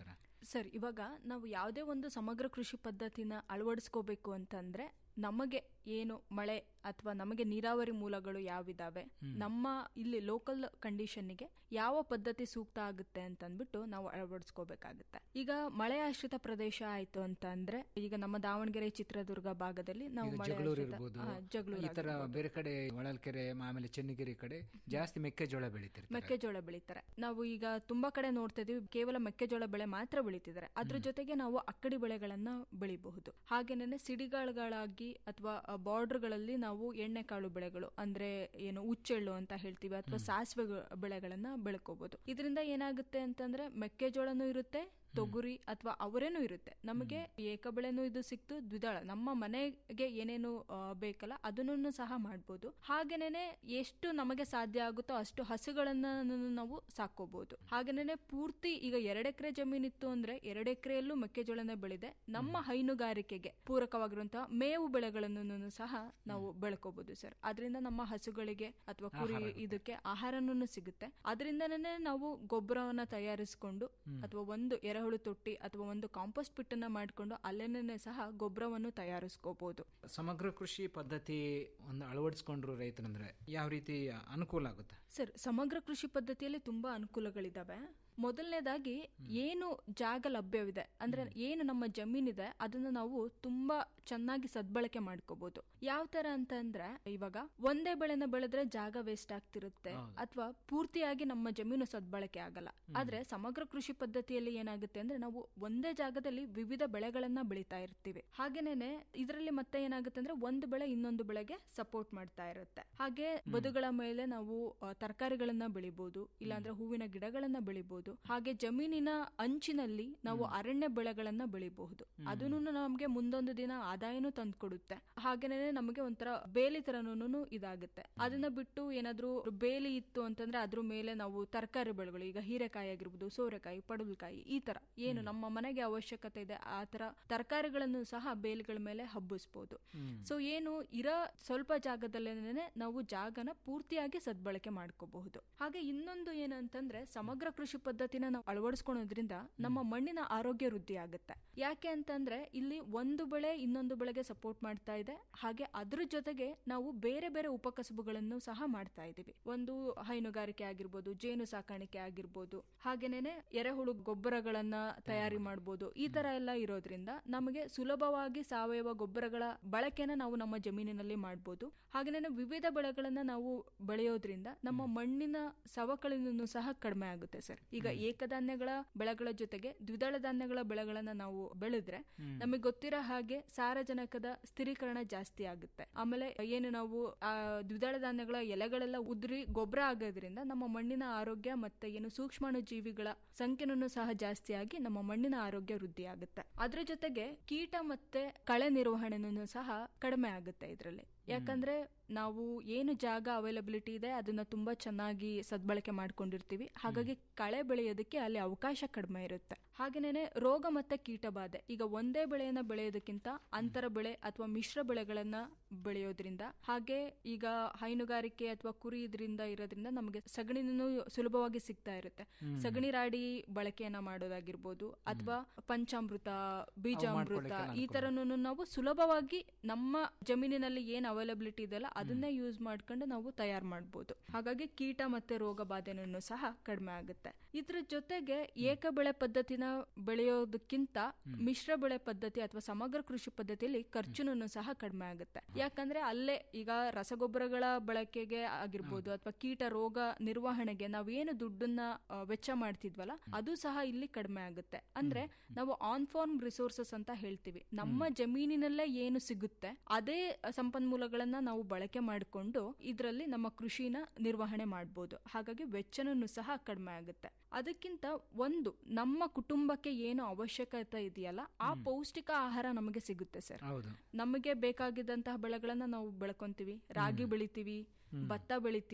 ಸರ್ ಇವಾಗ ನಾವು ಯಾವುದೇ ಒಂದು ಸಮಗ್ರ ಕೃಷಿ ಪದ್ಧತಿನ ಅಳವಡಿಸ್ಕೋಬೇಕು ಅಂತಂದ್ರೆ ನಮಗೆ ಏನು ಮಳೆ ಅಥವಾ ನಮಗೆ ನೀರಾವರಿ ಮೂಲಗಳು ಯಾವಿದಾವೆ ಹ್ಮ್. ನಮ್ಮ ಇಲ್ಲಿ ಲೋಕಲ್ ಕಂಡೀಷನ್ಗೆ ಯಾವ ಪದ್ಧತಿ ಸೂಕ್ತ ಆಗುತ್ತೆ ಅಂತ ಅಂದ್ಬಿಟ್ಟು ನಾವು ಅಳವಡಿಸ್ಕೋಬೇಕಾಗುತ್ತೆ ಈಗ ಮಳೆ ಆಶ್ರಿತ ಪ್ರದೇಶ ಆಯ್ತು ಅಂತ ಅಂದ್ರೆ ಈಗ ನಮ್ಮ ದಾವಣಗೆರೆ ಚಿತ್ರದುರ್ಗ ಭಾಗದಲ್ಲಿ ನಾವು ಈಗ ಮಳೆ ಜಗಳೂರು ಆಶ್ರಿತ- ಇರ್ಬೋದು ಹಾ, ಜಗಳೂರು ಈ ತರ ಆಗಿರ್ಬೋದು. ಬೇರೆ ಕಡೆ ಹೊಳಲ್ಕೆರೆ ಆಮೇಲೆ ಚೆನ್ನಗಿರಿ ಕಡೆ ಜಾಸ್ತಿ ಮೆಕ್ಕೆಜೋಳ ಬೆಳಿತಿರ್ತಾರೆ ಮೆಕ್ಕೆಜೋಳ ಬೆಳೀತಾರೆ ನಾವು ಈಗ ತುಂಬಾ ಕಡೆ ನೋಡ್ತಾ ಇದೀವಿ ಕೇವಲ ಮೆಕ್ಕೆಜೋಳ ಬೆಳೆ ಮಾತ್ರ ಬೆಳೀತಿದ್ದಾರೆ ಅದ್ರ ಜೊತೆಗೆ ನಾವು ಅಕ್ಕಡಿ ಬೆಳೆಗಳನ್ನ ಬೆಳಿಬಹುದು ಹಾಗೇನೆ ಸಿಡಿಗಾಳುಗಳಾಗಿ ಅಥವಾ ಬಾರ್ಡರ್ಗಳಲ್ಲಿ ನಾವು ಎಣ್ಣೆಕಾಳು ಬೆಳೆಗಳು ಅಂದ್ರೆ ಏನು ಉಚ್ಚೆಳ್ಳು ಅಂತ ಹೇಳ್ತೀವಿ ಅಥವಾ ಸಾಸಿವೆ ಗ- ಬೆಳೆಗಳನ್ನ ಬೆಳ್ಕೋಬಹುದು ಇದರಿಂದ ಏನಾಗುತ್ತೆ ಅಂತಂದ್ರೆ ಮೆಕ್ಕೆಜೋಳನೂ ಇರುತ್ತೆ ತೊಗುರಿ ಅಥವಾ ಅವರೇನೂ ಇರುತ್ತೆ ನಮಗೆ ಏಕ ಬೆಳೆನೂ ಇದು ಸಿಕ್ತು ದ್ವಿದಳ ನಮ್ಮ ಮನೆಗೆ ಏನೇನು ಆ, ಬೇಕಲ್ಲ ಅದನ್ನು ಸಹ ಮಾಡ್ಬೋದು ಹಾಗೇನೆ ಎಷ್ಟು ನಮಗೆ ಸಾಧ್ಯ ಆಗುತ್ತೋ ಅಷ್ಟು ಹಸುಗಳನ್ನ ನಾವು ಸಾಕೋಬಹುದು ಹಾಗೇನೆ ಪೂರ್ತಿ ಈಗ ಎರಡು ಎಕರೆ ಜಮೀನಿತ್ತು ಅಂದ್ರೆ ಎರಡು ಎಕರೆಯಲ್ಲೂ ಮೆಕ್ಕೆಜೋಳನ ಬೆಳೆದೆ ನಮ್ಮ ಹೈನುಗಾರಿಕೆಗೆ ಪೂರಕವಾಗಿರುವಂತಹ ಮೇವು ಬೆಳೆಗಳನ್ನು ಸಹ ನಾವು ಬೆಳ್ಕೋಬಹುದು ಸರ್ ಅದರಿಂದ ನಮ್ಮ ಹಸುಗಳಿಗೆ ಅಥವಾ ಕುರಿ ಆಹಾರ ಆಗುತ್ತೆ. ಇದಕ್ಕೆ ಆಹಾರನೂ ಸಿಗುತ್ತೆ ಅದರಿಂದನೇ ನಾವು ಗೊಬ್ಬರವನ್ನ ತಯಾರಿಸಿಕೊಂಡು ಹ್ಮ್. ಅಥವಾ ಒಂದು ಎರೆಹುಳು ತೊಟ್ಟಿ ಅಥವಾ ಒಂದು ಕಾಂಪೋಸ್ಟ್ ಪಿಟ್ಟನ್ನ ಮಾಡಿಕೊಂಡು ಅಲ್ಲೇನೇ ಸಹ ಗೊಬ್ಬರವನ್ನು ತಯಾರಿಸ್ಕೋಬಹುದು ಸಮಗ್ರ ಕೃಷಿ ಪದ್ಧತಿ ಒಂದು ಅಳವಡಿಸ್ಕೊಂಡ್ರು ರೈತರಂದ್ರೆ ಯಾವ ರೀತಿ ಅನುಕೂಲ ಆಗುತ್ತೆ ಸರ್ ಸಮಗ್ರ ಕೃಷಿ ಪದ್ಧತಿಯಲ್ಲಿ ತುಂಬಾ ಅನುಕೂಲಗಳಿದಾವೆ ಮೊದಲನೇದಾಗಿ ಏನು ಜಾಗ ಲಭ್ಯವಿದೆ ಅಂದ್ರೆ ಏನು ನಮ್ಮ ಜಮೀನಿದೆ ಅದನ್ನ ನಾವು ತುಂಬಾ ಚೆನ್ನಾಗಿ ಸದ್ಬಳಕೆ ಮಾಡ್ಕೋಬಹುದು ಯಾವ ತರ ಅಂತ ಅಂದ್ರೆ ಇವಾಗ ಒಂದೇ ಬೆಳೆನ ಬೆಳೆದ್ರೆ ಜಾಗ ವೇಸ್ಟ್ ಆಗ್ತಿರುತ್ತೆ ಹೌದು. ಅಥವಾ ಪೂರ್ತಿಯಾಗಿ ನಮ್ಮ ಜಮೀನು ಸದ್ಬಳಕೆ ಆಗಲ್ಲ ಆದ್ರೆ ಸಮಗ್ರ ಕೃಷಿ ಪದ್ಧತಿಯಲ್ಲಿ ಏನಾಗುತ್ತೆ ಅಂದ್ರೆ ನಾವು ಒಂದೇ ಜಾಗದಲ್ಲಿ ವಿವಿಧ ಬೆಳೆಗಳನ್ನ ಬೆಳಿತಾ ಇರ್ತೀವಿ ಹಾಗೇನೆ ಇದರಲ್ಲಿ ಮತ್ತೆ ಏನಾಗುತ್ತೆ ಅಂದ್ರೆ ಒಂದು ಬೆಳೆ ಇನ್ನೊಂದು ಬೆಳೆಗೆ ಸಪೋರ್ಟ್ ಮಾಡ್ತಾ ಇರುತ್ತೆ ಹಾಗೆ ಬದುಗಳ ಮೇಲೆ ನಾವು ಆ, ತರಕಾರಿಗಳನ್ನ ಬೆಳಿಬಹುದು ಇಲ್ಲಾಂದ್ರೆ ಹೂವಿನ ಗಿಡಗಳನ್ನ ಬೆಳಿಬಹುದು ಹಾಗೆ ಜಮೀನಿನ ಅಂಚಿನಲ್ಲಿ ನಾವು ಅರಣ್ಯ ಬೆಳೆಗಳನ್ನ ಬೆಳಿಬಹುದು ಅದನ್ನು ನಮ್ಗೆ ಮುಂದೊಂದು ದಿನ ಆದಾಯನೂ ತಂದ್ಕೊಡುತ್ತೆ ಹಾಗೇನೆ ನಮಗೆ ಒಂಥರ ಬೇಲಿ ತರನೂ ಇದಾಗುತ್ತೆ ಅದನ್ನ ಬಿಟ್ಟು ಏನಾದ್ರೂ ಬೇಲಿ ಇತ್ತು ಅಂತಂದ್ರೆ ಅದ್ರ ಮೇಲೆ ನಾವು ತರಕಾರಿ ಬೆಳೆಗಳು ಈಗ ಹೀರೆಕಾಯಿ ಆಗಿರ್ಬೋದು ಸೋರೆಕಾಯಿ ಪಡವಲಕಾಯಿ ಈ ತರ ಏನು ನಮ್ಮ ಮನೆಗೆ ಅವಶ್ಯಕತೆ ಇದೆ ಆ ತರ ತರಕಾರಿಗಳನ್ನು ಸಹ ಬೇಲಿಗಳ ಮೇಲೆ ಹಬ್ಬಿಸ್ಬೋದು ಸೊ ಏನು ಇರೋ ಸ್ವಲ್ಪ ಜಾಗದಲ್ಲೇನೆ ನಾವು ಜಾಗನ ಪೂರ್ತಿಯಾಗಿ ಸದ್ಬಳಕೆ ಮಾಡ್ಕೋಬಹುದು ಹಾಗೆ ಇನ್ನೊಂದು ಏನು ಅಂತಂದ್ರೆ ಸಮಗ್ರ ಕೃಷಿ ಪದ್ಧತಿನ ನಾವು ಅಳವಡಿಸ್ಕೊಳೋದ್ರಿಂದ ನಮ್ಮ ಮಣ್ಣಿನ ಆರೋಗ್ಯ ವೃದ್ಧಿ ಆಗುತ್ತೆ ಯಾಕೆ ಅಂತಂದ್ರೆ ಇಲ್ಲಿ ಒಂದು ಬೆಳೆ ಇನ್ನೊಂದು ಬೆಳೆಗೆ ಸಪೋರ್ಟ್ ಮಾಡ್ತಾ ಇದೆ ಹಾಗೆ ಅದ್ರ ಜೊತೆಗೆ ನಾವು ಬೇರೆ ಬೇರೆ ಉಪಕಸಬುಗಳನ್ನು ಸಹ ಮಾಡ್ತಾ ಇದೀವಿ ಒಂದು ಹೈನುಗಾರಿಕೆ ಆಗಿರ್ಬೋದು ಜೇನು ಸಾಕಾಣಿಕೆ ಆಗಿರ್ಬೋದು ಹಾಗೇನೆ ಎರೆಹುಳು ಗೊಬ್ಬರಗಳನ್ನ ತಯಾರಿ ಮಾಡ್ಬೋದು ಈ ತರ ಎಲ್ಲ ಇರೋದ್ರಿಂದ ನಮಗೆ ಸುಲಭವಾಗಿ ಸಾವಯವ ಗೊಬ್ಬರಗಳ ಬಳಕೆನ ನಾವು ನಮ್ಮ ಜಮೀನಿನಲ್ಲಿ ಮಾಡ್ಬೋದು ಹಾಗೇನೆ ವಿವಿಧ ಬೆಳೆಗಳನ್ನ ನಾವು ಬೆಳೆಯೋದ್ರಿಂದ ನಮ್ಮ ಮಣ್ಣಿನ ಸವಕಳಿನೂ ಸಹ ಕಡಿಮೆ ಆಗುತ್ತೆ ಸರ್ ಈಗ ಏಕಧಾನ್ಯಗಳ ಬೆಳೆಗಳ ಜೊತೆಗೆ ದ್ವಿದಳ ಧಾನ್ಯಗಳ ಬೆಳೆಗಳನ್ನ ನಾವು ಬೆಳೆದ್ರೆ ಹ್ಮ್. ನಮಗೆ ಗೊತ್ತಿರೋ ಹಾಗೆ ಸಾರಜನಕದ ಸ್ಥಿರೀಕರಣ ಜಾಸ್ತಿ ಆಗುತ್ತೆ ಆಮೇಲೆ ಏನು ನಾವು ಆ ದ್ವಿದಳ ಧಾನ್ಯಗಳ ಎಲೆಗಳೆಲ್ಲ ಉದುರಿ ಗೊಬ್ಬರ ಆಗೋದ್ರಿಂದ ನಮ್ಮ ಮಣ್ಣಿನ ಆರೋಗ್ಯ ಮತ್ತೆ ಏನು ಸೂಕ್ಷ್ಮಾಣು ಜೀವಿಗಳ ಸಂಖ್ಯೆನೂ ಸಹ ಜಾಸ್ತಿ ಆಗಿ ನಮ್ಮ ಮಣ್ಣಿನ ಆರೋಗ್ಯ ವೃದ್ಧಿ ಆಗುತ್ತೆ ಅದ್ರ ಜೊತೆಗೆ ಕೀಟ ಮತ್ತೆ ಕಳೆ ನಿರ್ವಹಣೆನೂ ಸಹ ಕಡಿಮೆ ಆಗುತ್ತೆ ಇದರಲ್ಲಿ ಯಾಕಂದ್ರೆ ನಾವು ಏನು ಜಾಗ ಅವೈಲಬಿಲಿಟಿ ಇದೆ ಅದನ್ನ ತುಂಬಾ ಚೆನ್ನಾಗಿ ಸದ್ಬಳಕೆ ಮಾಡ್ಕೊಂಡಿರ್ತೀವಿ ಹಾಗಾಗಿ ಕಳೆ ಬೆಳೆಯೋದಕ್ಕೆ ಅಲ್ಲಿ ಅವಕಾಶ ಕಡಿಮೆ ಇರುತ್ತೆ ಹಾಗೇನೆ ರೋಗ ಮತ್ತೆ ಕೀಟ ಬಾಧೆ ಈಗ ಒಂದೇ ಬೆಳೆಯನ್ನ ಬೆಳೆಯೋದಕ್ಕಿಂತ ಅಂತರ ಬೆಳೆ ಅಥವಾ ಮಿಶ್ರ ಬೆಳೆಗಳನ್ನ ಬೆಳೆಯೋದ್ರಿಂದ ಹಾಗೆ ಈಗ ಹೈನುಗಾರಿಕೆ ಅಥವಾ ಕುರಿ ಇದರಿಂದ ಇರೋದ್ರಿಂದ ನಮಗೆ ಸಗಣಿನೂ ಸುಲಭವಾಗಿ ಸಿಗ್ತಾ ಇರುತ್ತೆ ಹ್ಮ್. ಸಗಣಿ ರಾಡಿ ಬಳಕೆಯನ್ನ ಮಾಡೋದಾಗಿರ್ಬೋದು ಅಥವಾ ಪಂಚಾಮೃತ ಬೀಜಾಮೃತ ಮಾಡ್ಕೊಳ್ಳಿಕ್ಕೆಲ್ಲ ಈ ತರನು ನಾವು ಸುಲಭವಾಗಿ ನಮ್ಮ ಜಮೀನಿನಲ್ಲಿ ಏನ್ ಅವೈಲಬಿಲಿಟಿ ಇದೆಯಲ್ಲ ಅದನ್ನೇ ಯೂಸ್ ಮಾಡ್ಕೊಂಡು ನಾವು ತಯಾರು ಮಾಡ್ಬೋದು ಹಾಗಾಗಿ ಕೀಟ ಮತ್ತೆ ರೋಗ ಬಾಧೆನೂ ಸಹ ಕಡಿಮೆ ಆಗುತ್ತೆ ಇದ್ರ ಜೊತೆಗೆ ಏಕ ಬೆಳೆ ಪದ್ಧತಿನ ಬೆಳೆಯೋದಕ್ಕಿಂತ ಮಿಶ್ರ ಬೆಳೆ ಪದ್ಧತಿ ಅಥವಾ ಸಮಗ್ರ ಕೃಷಿ ಪದ್ಧತಿಯಲ್ಲಿ ಖರ್ಚುನೂ ಸಹ ಕಡಿಮೆ ಆಗುತ್ತೆ ಯಾಕಂದ್ರೆ ಅಲ್ಲೇ ಈಗ ರಸಗೊಬ್ಬರಗಳ ಬಳಕೆಗೆ ಆಗಿರ್ಬೋದು ಅಥವಾ ಕೀಟ ರೋಗ ನಿರ್ವಹಣೆಗೆ ನಾವೇನು ದುಡ್ಡನ್ನ ಆ, ವೆಚ್ಚ ಮಾಡ್ತಿದ್ವಲ್ಲ ಅದು ಸಹ ಇಲ್ಲಿ ಕಡಿಮೆ ಆಗುತ್ತೆ ಅಂದ್ರೆ ನಾವು ಆನ್ ಫಾರ್ಮ್ ರಿಸೋರ್ಸಸ್ ಅಂತ ಹೇಳ್ತೀವಿ ನಮ್ಮ ಜಮೀನಿನಲ್ಲೇ ಏನು ಸಿಗುತ್ತೆ ಅದೇ ಸಂಪನ್ಮೂಲಗಳನ್ನ ನಾವು ಬಳಕೆ ಮಾಡಿಕೊಂಡು ಇದರಲ್ಲಿ ನಮ್ಮ ಕೃಷಿನ ನಿರ್ವಹಣೆ ಮಾಡ್ಬೋದು ಹಾಗಾಗಿ ವೆಚ್ಚನೂ ಸಹ ಕಡಿಮೆ ಆಗುತ್ತೆ ಅದಕ್ಕಿಂತ ಒಂದು ನಮ್ಮ ಕುಟುಂಬಕ್ಕೆ ಏನು ಅವಶ್ಯಕತೆ ಇದೆಯಲ್ಲ ಆ ಪೌಷ್ಟಿಕ ಆಹಾರ ನಮಗೆ ಸಿಗುತ್ತೆ ಸರ್ ಹೌದು ನಮಗೆ ಬೇಕಾಗಿದ್ದಂತಹ ಬೆಳೆಗಳನ್ನ ನಾವು ಬೆಳ್ಕೊಂತೀವಿ ರಾಗಿ ಬೆಳಿತೀವಿ ಭತ್ತ ಬೆಳಿತೀವಿ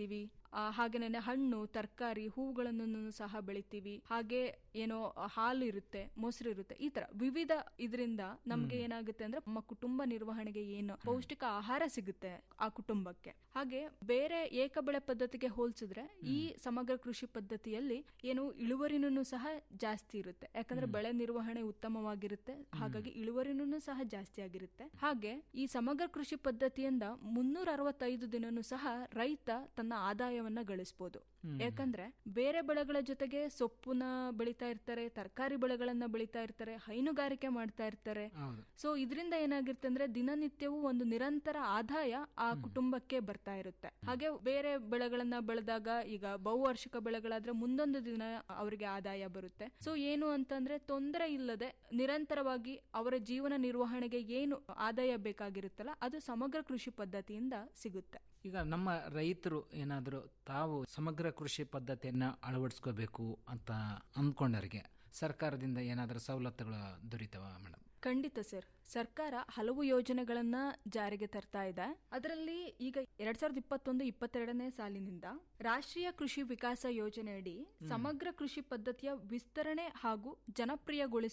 ಆ, ಹಾಗೇನೆ ಹಣ್ಣು ತರಕಾರಿ ಹೂವುಗಳನ್ನು ಸಹ ಬೆಳಿತೀವಿ ಹಾಗೆ ಏನೋ ಹಾಲು ಇರುತ್ತೆ ಮೊಸರು ಇರುತ್ತೆ ಈ ತರ ವಿವಿಧ ಇದರಿಂದ ನಮ್ಗೆ ಹ್ಮ್. ಏನಾಗುತ್ತೆ ಅಂದ್ರೆ ನಮ್ಮ ಕುಟುಂಬ ನಿರ್ವಹಣೆಗೆ ಏನು ಪೌಷ್ಟಿಕ ಆಹಾರ ಸಿಗುತ್ತೆ ಆ ಕುಟುಂಬಕ್ಕೆ ಹಾಗೆ ಬೇರೆ ಏಕಬೆಳೆ ಪದ್ಧತಿಗೆ ಹೋಲಿಸಿದ್ರೆ ಈ ಸಮಗ್ರ ಕೃಷಿ ಪದ್ಧತಿಯಲ್ಲಿ ಏನು ಇಳುವರಿನೂ ಸಹ ಜಾಸ್ತಿ ಇರುತ್ತೆ ಯಾಕಂದ್ರೆ ಹ್ಮ್. ಬೆಳೆ ನಿರ್ವಹಣೆ ಉತ್ತಮವಾಗಿರುತ್ತೆ ಹಾಗಾಗಿ ಇಳುವರಿನೂ ಸಹ ಜಾಸ್ತಿ ಆಗಿರುತ್ತೆ ಹಾಗೆ ಈ ಸಮಗ್ರ ಕೃಷಿ ಪದ್ಧತಿಯಿಂದ ಮುನ್ನೂರ ಅರವತ್ತೈದು ದಿನನೂ ಸಹ ರೈತ ತನ್ನ ಆದಾಯವನ್ನ ಗಳಿಸಬಹುದು ಹ್ಮ್. ಯಾಕಂದ್ರೆ ಬೇರೆ ಬೆಳೆಗಳ ಜೊತೆಗೆ ಸೊಪ್ಪುನ ಬೆಳಿತಾ ಇರ್ತಾರೆ ತರಕಾರಿ ಬೆಳೆಗಳನ್ನ ಬೆಳಿತಾ ಇರ್ತಾರೆ ಹೈನುಗಾರಿಕೆ ಮಾಡ್ತಾ ಇರ್ತಾರೆ ಹೌದು ಸೊ ಇದರಿಂದ ಏನಾಗಿರುತ್ತೆ ಅಂದ್ರೆ ದಿನನಿತ್ಯವೂ ಒಂದು ನಿರಂತರ ಆದಾಯ ಆ ಕುಟುಂಬಕ್ಕೆ ಬರ್ತಾ ಇರುತ್ತೆ ಹಾಗೆ ಬೇರೆ ಬೆಳೆಗಳನ್ನ ಬೆಳೆದಾಗ ಈಗ ಬಹುವಾರ್ಷಿಕ ಬೆಳೆಗಳಾದ್ರೆ ಮುಂದೊಂದು ದಿನ ಅವರಿಗೆ ಆದಾಯ ಬರುತ್ತೆ ಸೊ ಏನು ಅಂತಂದ್ರೆ ತೊಂದರೆ ಇಲ್ಲದೆ ನಿರಂತರವಾಗಿ ಅವರ ಜೀವನ ನಿರ್ವಹಣೆಗೆ ಏನು ಆದಾಯ ಬೇಕಾಗಿರುತ್ತಲ್ಲ ಅದು ಸಮಗ್ರ ಕೃಷಿ ಪದ್ಧತಿಯಿಂದ ಸಿಗುತ್ತೆ ಈಗ ನಮ್ಮ ರೈತರು ಏನಾದರೂ ತಾವು ಸಮಗ್ರ ಕೃಷಿ ಪದ್ಧತಿಯನ್ನ ಅಳವಡಿಸ್ಕೋಬೇಕು ಅಂತ ಅಂದ್ಕೊಂಡವರಿಗೆ ಸರ್ಕಾರದಿಂದ ಏನಾದರೂ ಸವಲತ್ತುಗಳು ದೊರೀತವ ಮೇಡಮ್ ಖಂಡಿತ ಸರ್ ಸರ್ಕಾರ ಹಲವು ಯೋಜನೆಗಳನ್ನ ಜಾರಿಗೆ ತರ್ತಾ ಇದೆ ಅದರಲ್ಲಿ ಈಗ ಎರಡ್ ಸಾವಿರದ ಇಪ್ಪತ್ತೊಂದು ಇಪ್ಪತ್ತೆರಡನೇ ಸಾಲಿನಿಂದ ರಾಷ್ಟ್ರೀಯ ಕೃಷಿ ವಿಕಾಸ ಯೋಜನೆಯಡಿ ಸಮಗ್ರ ಕೃಷಿ ಪದ್ಧತಿಯ ವಿಸ್ತರಣೆ ಹಾಗೂ ಜನಪ್ರಿಯಗೊಳಿಸುವ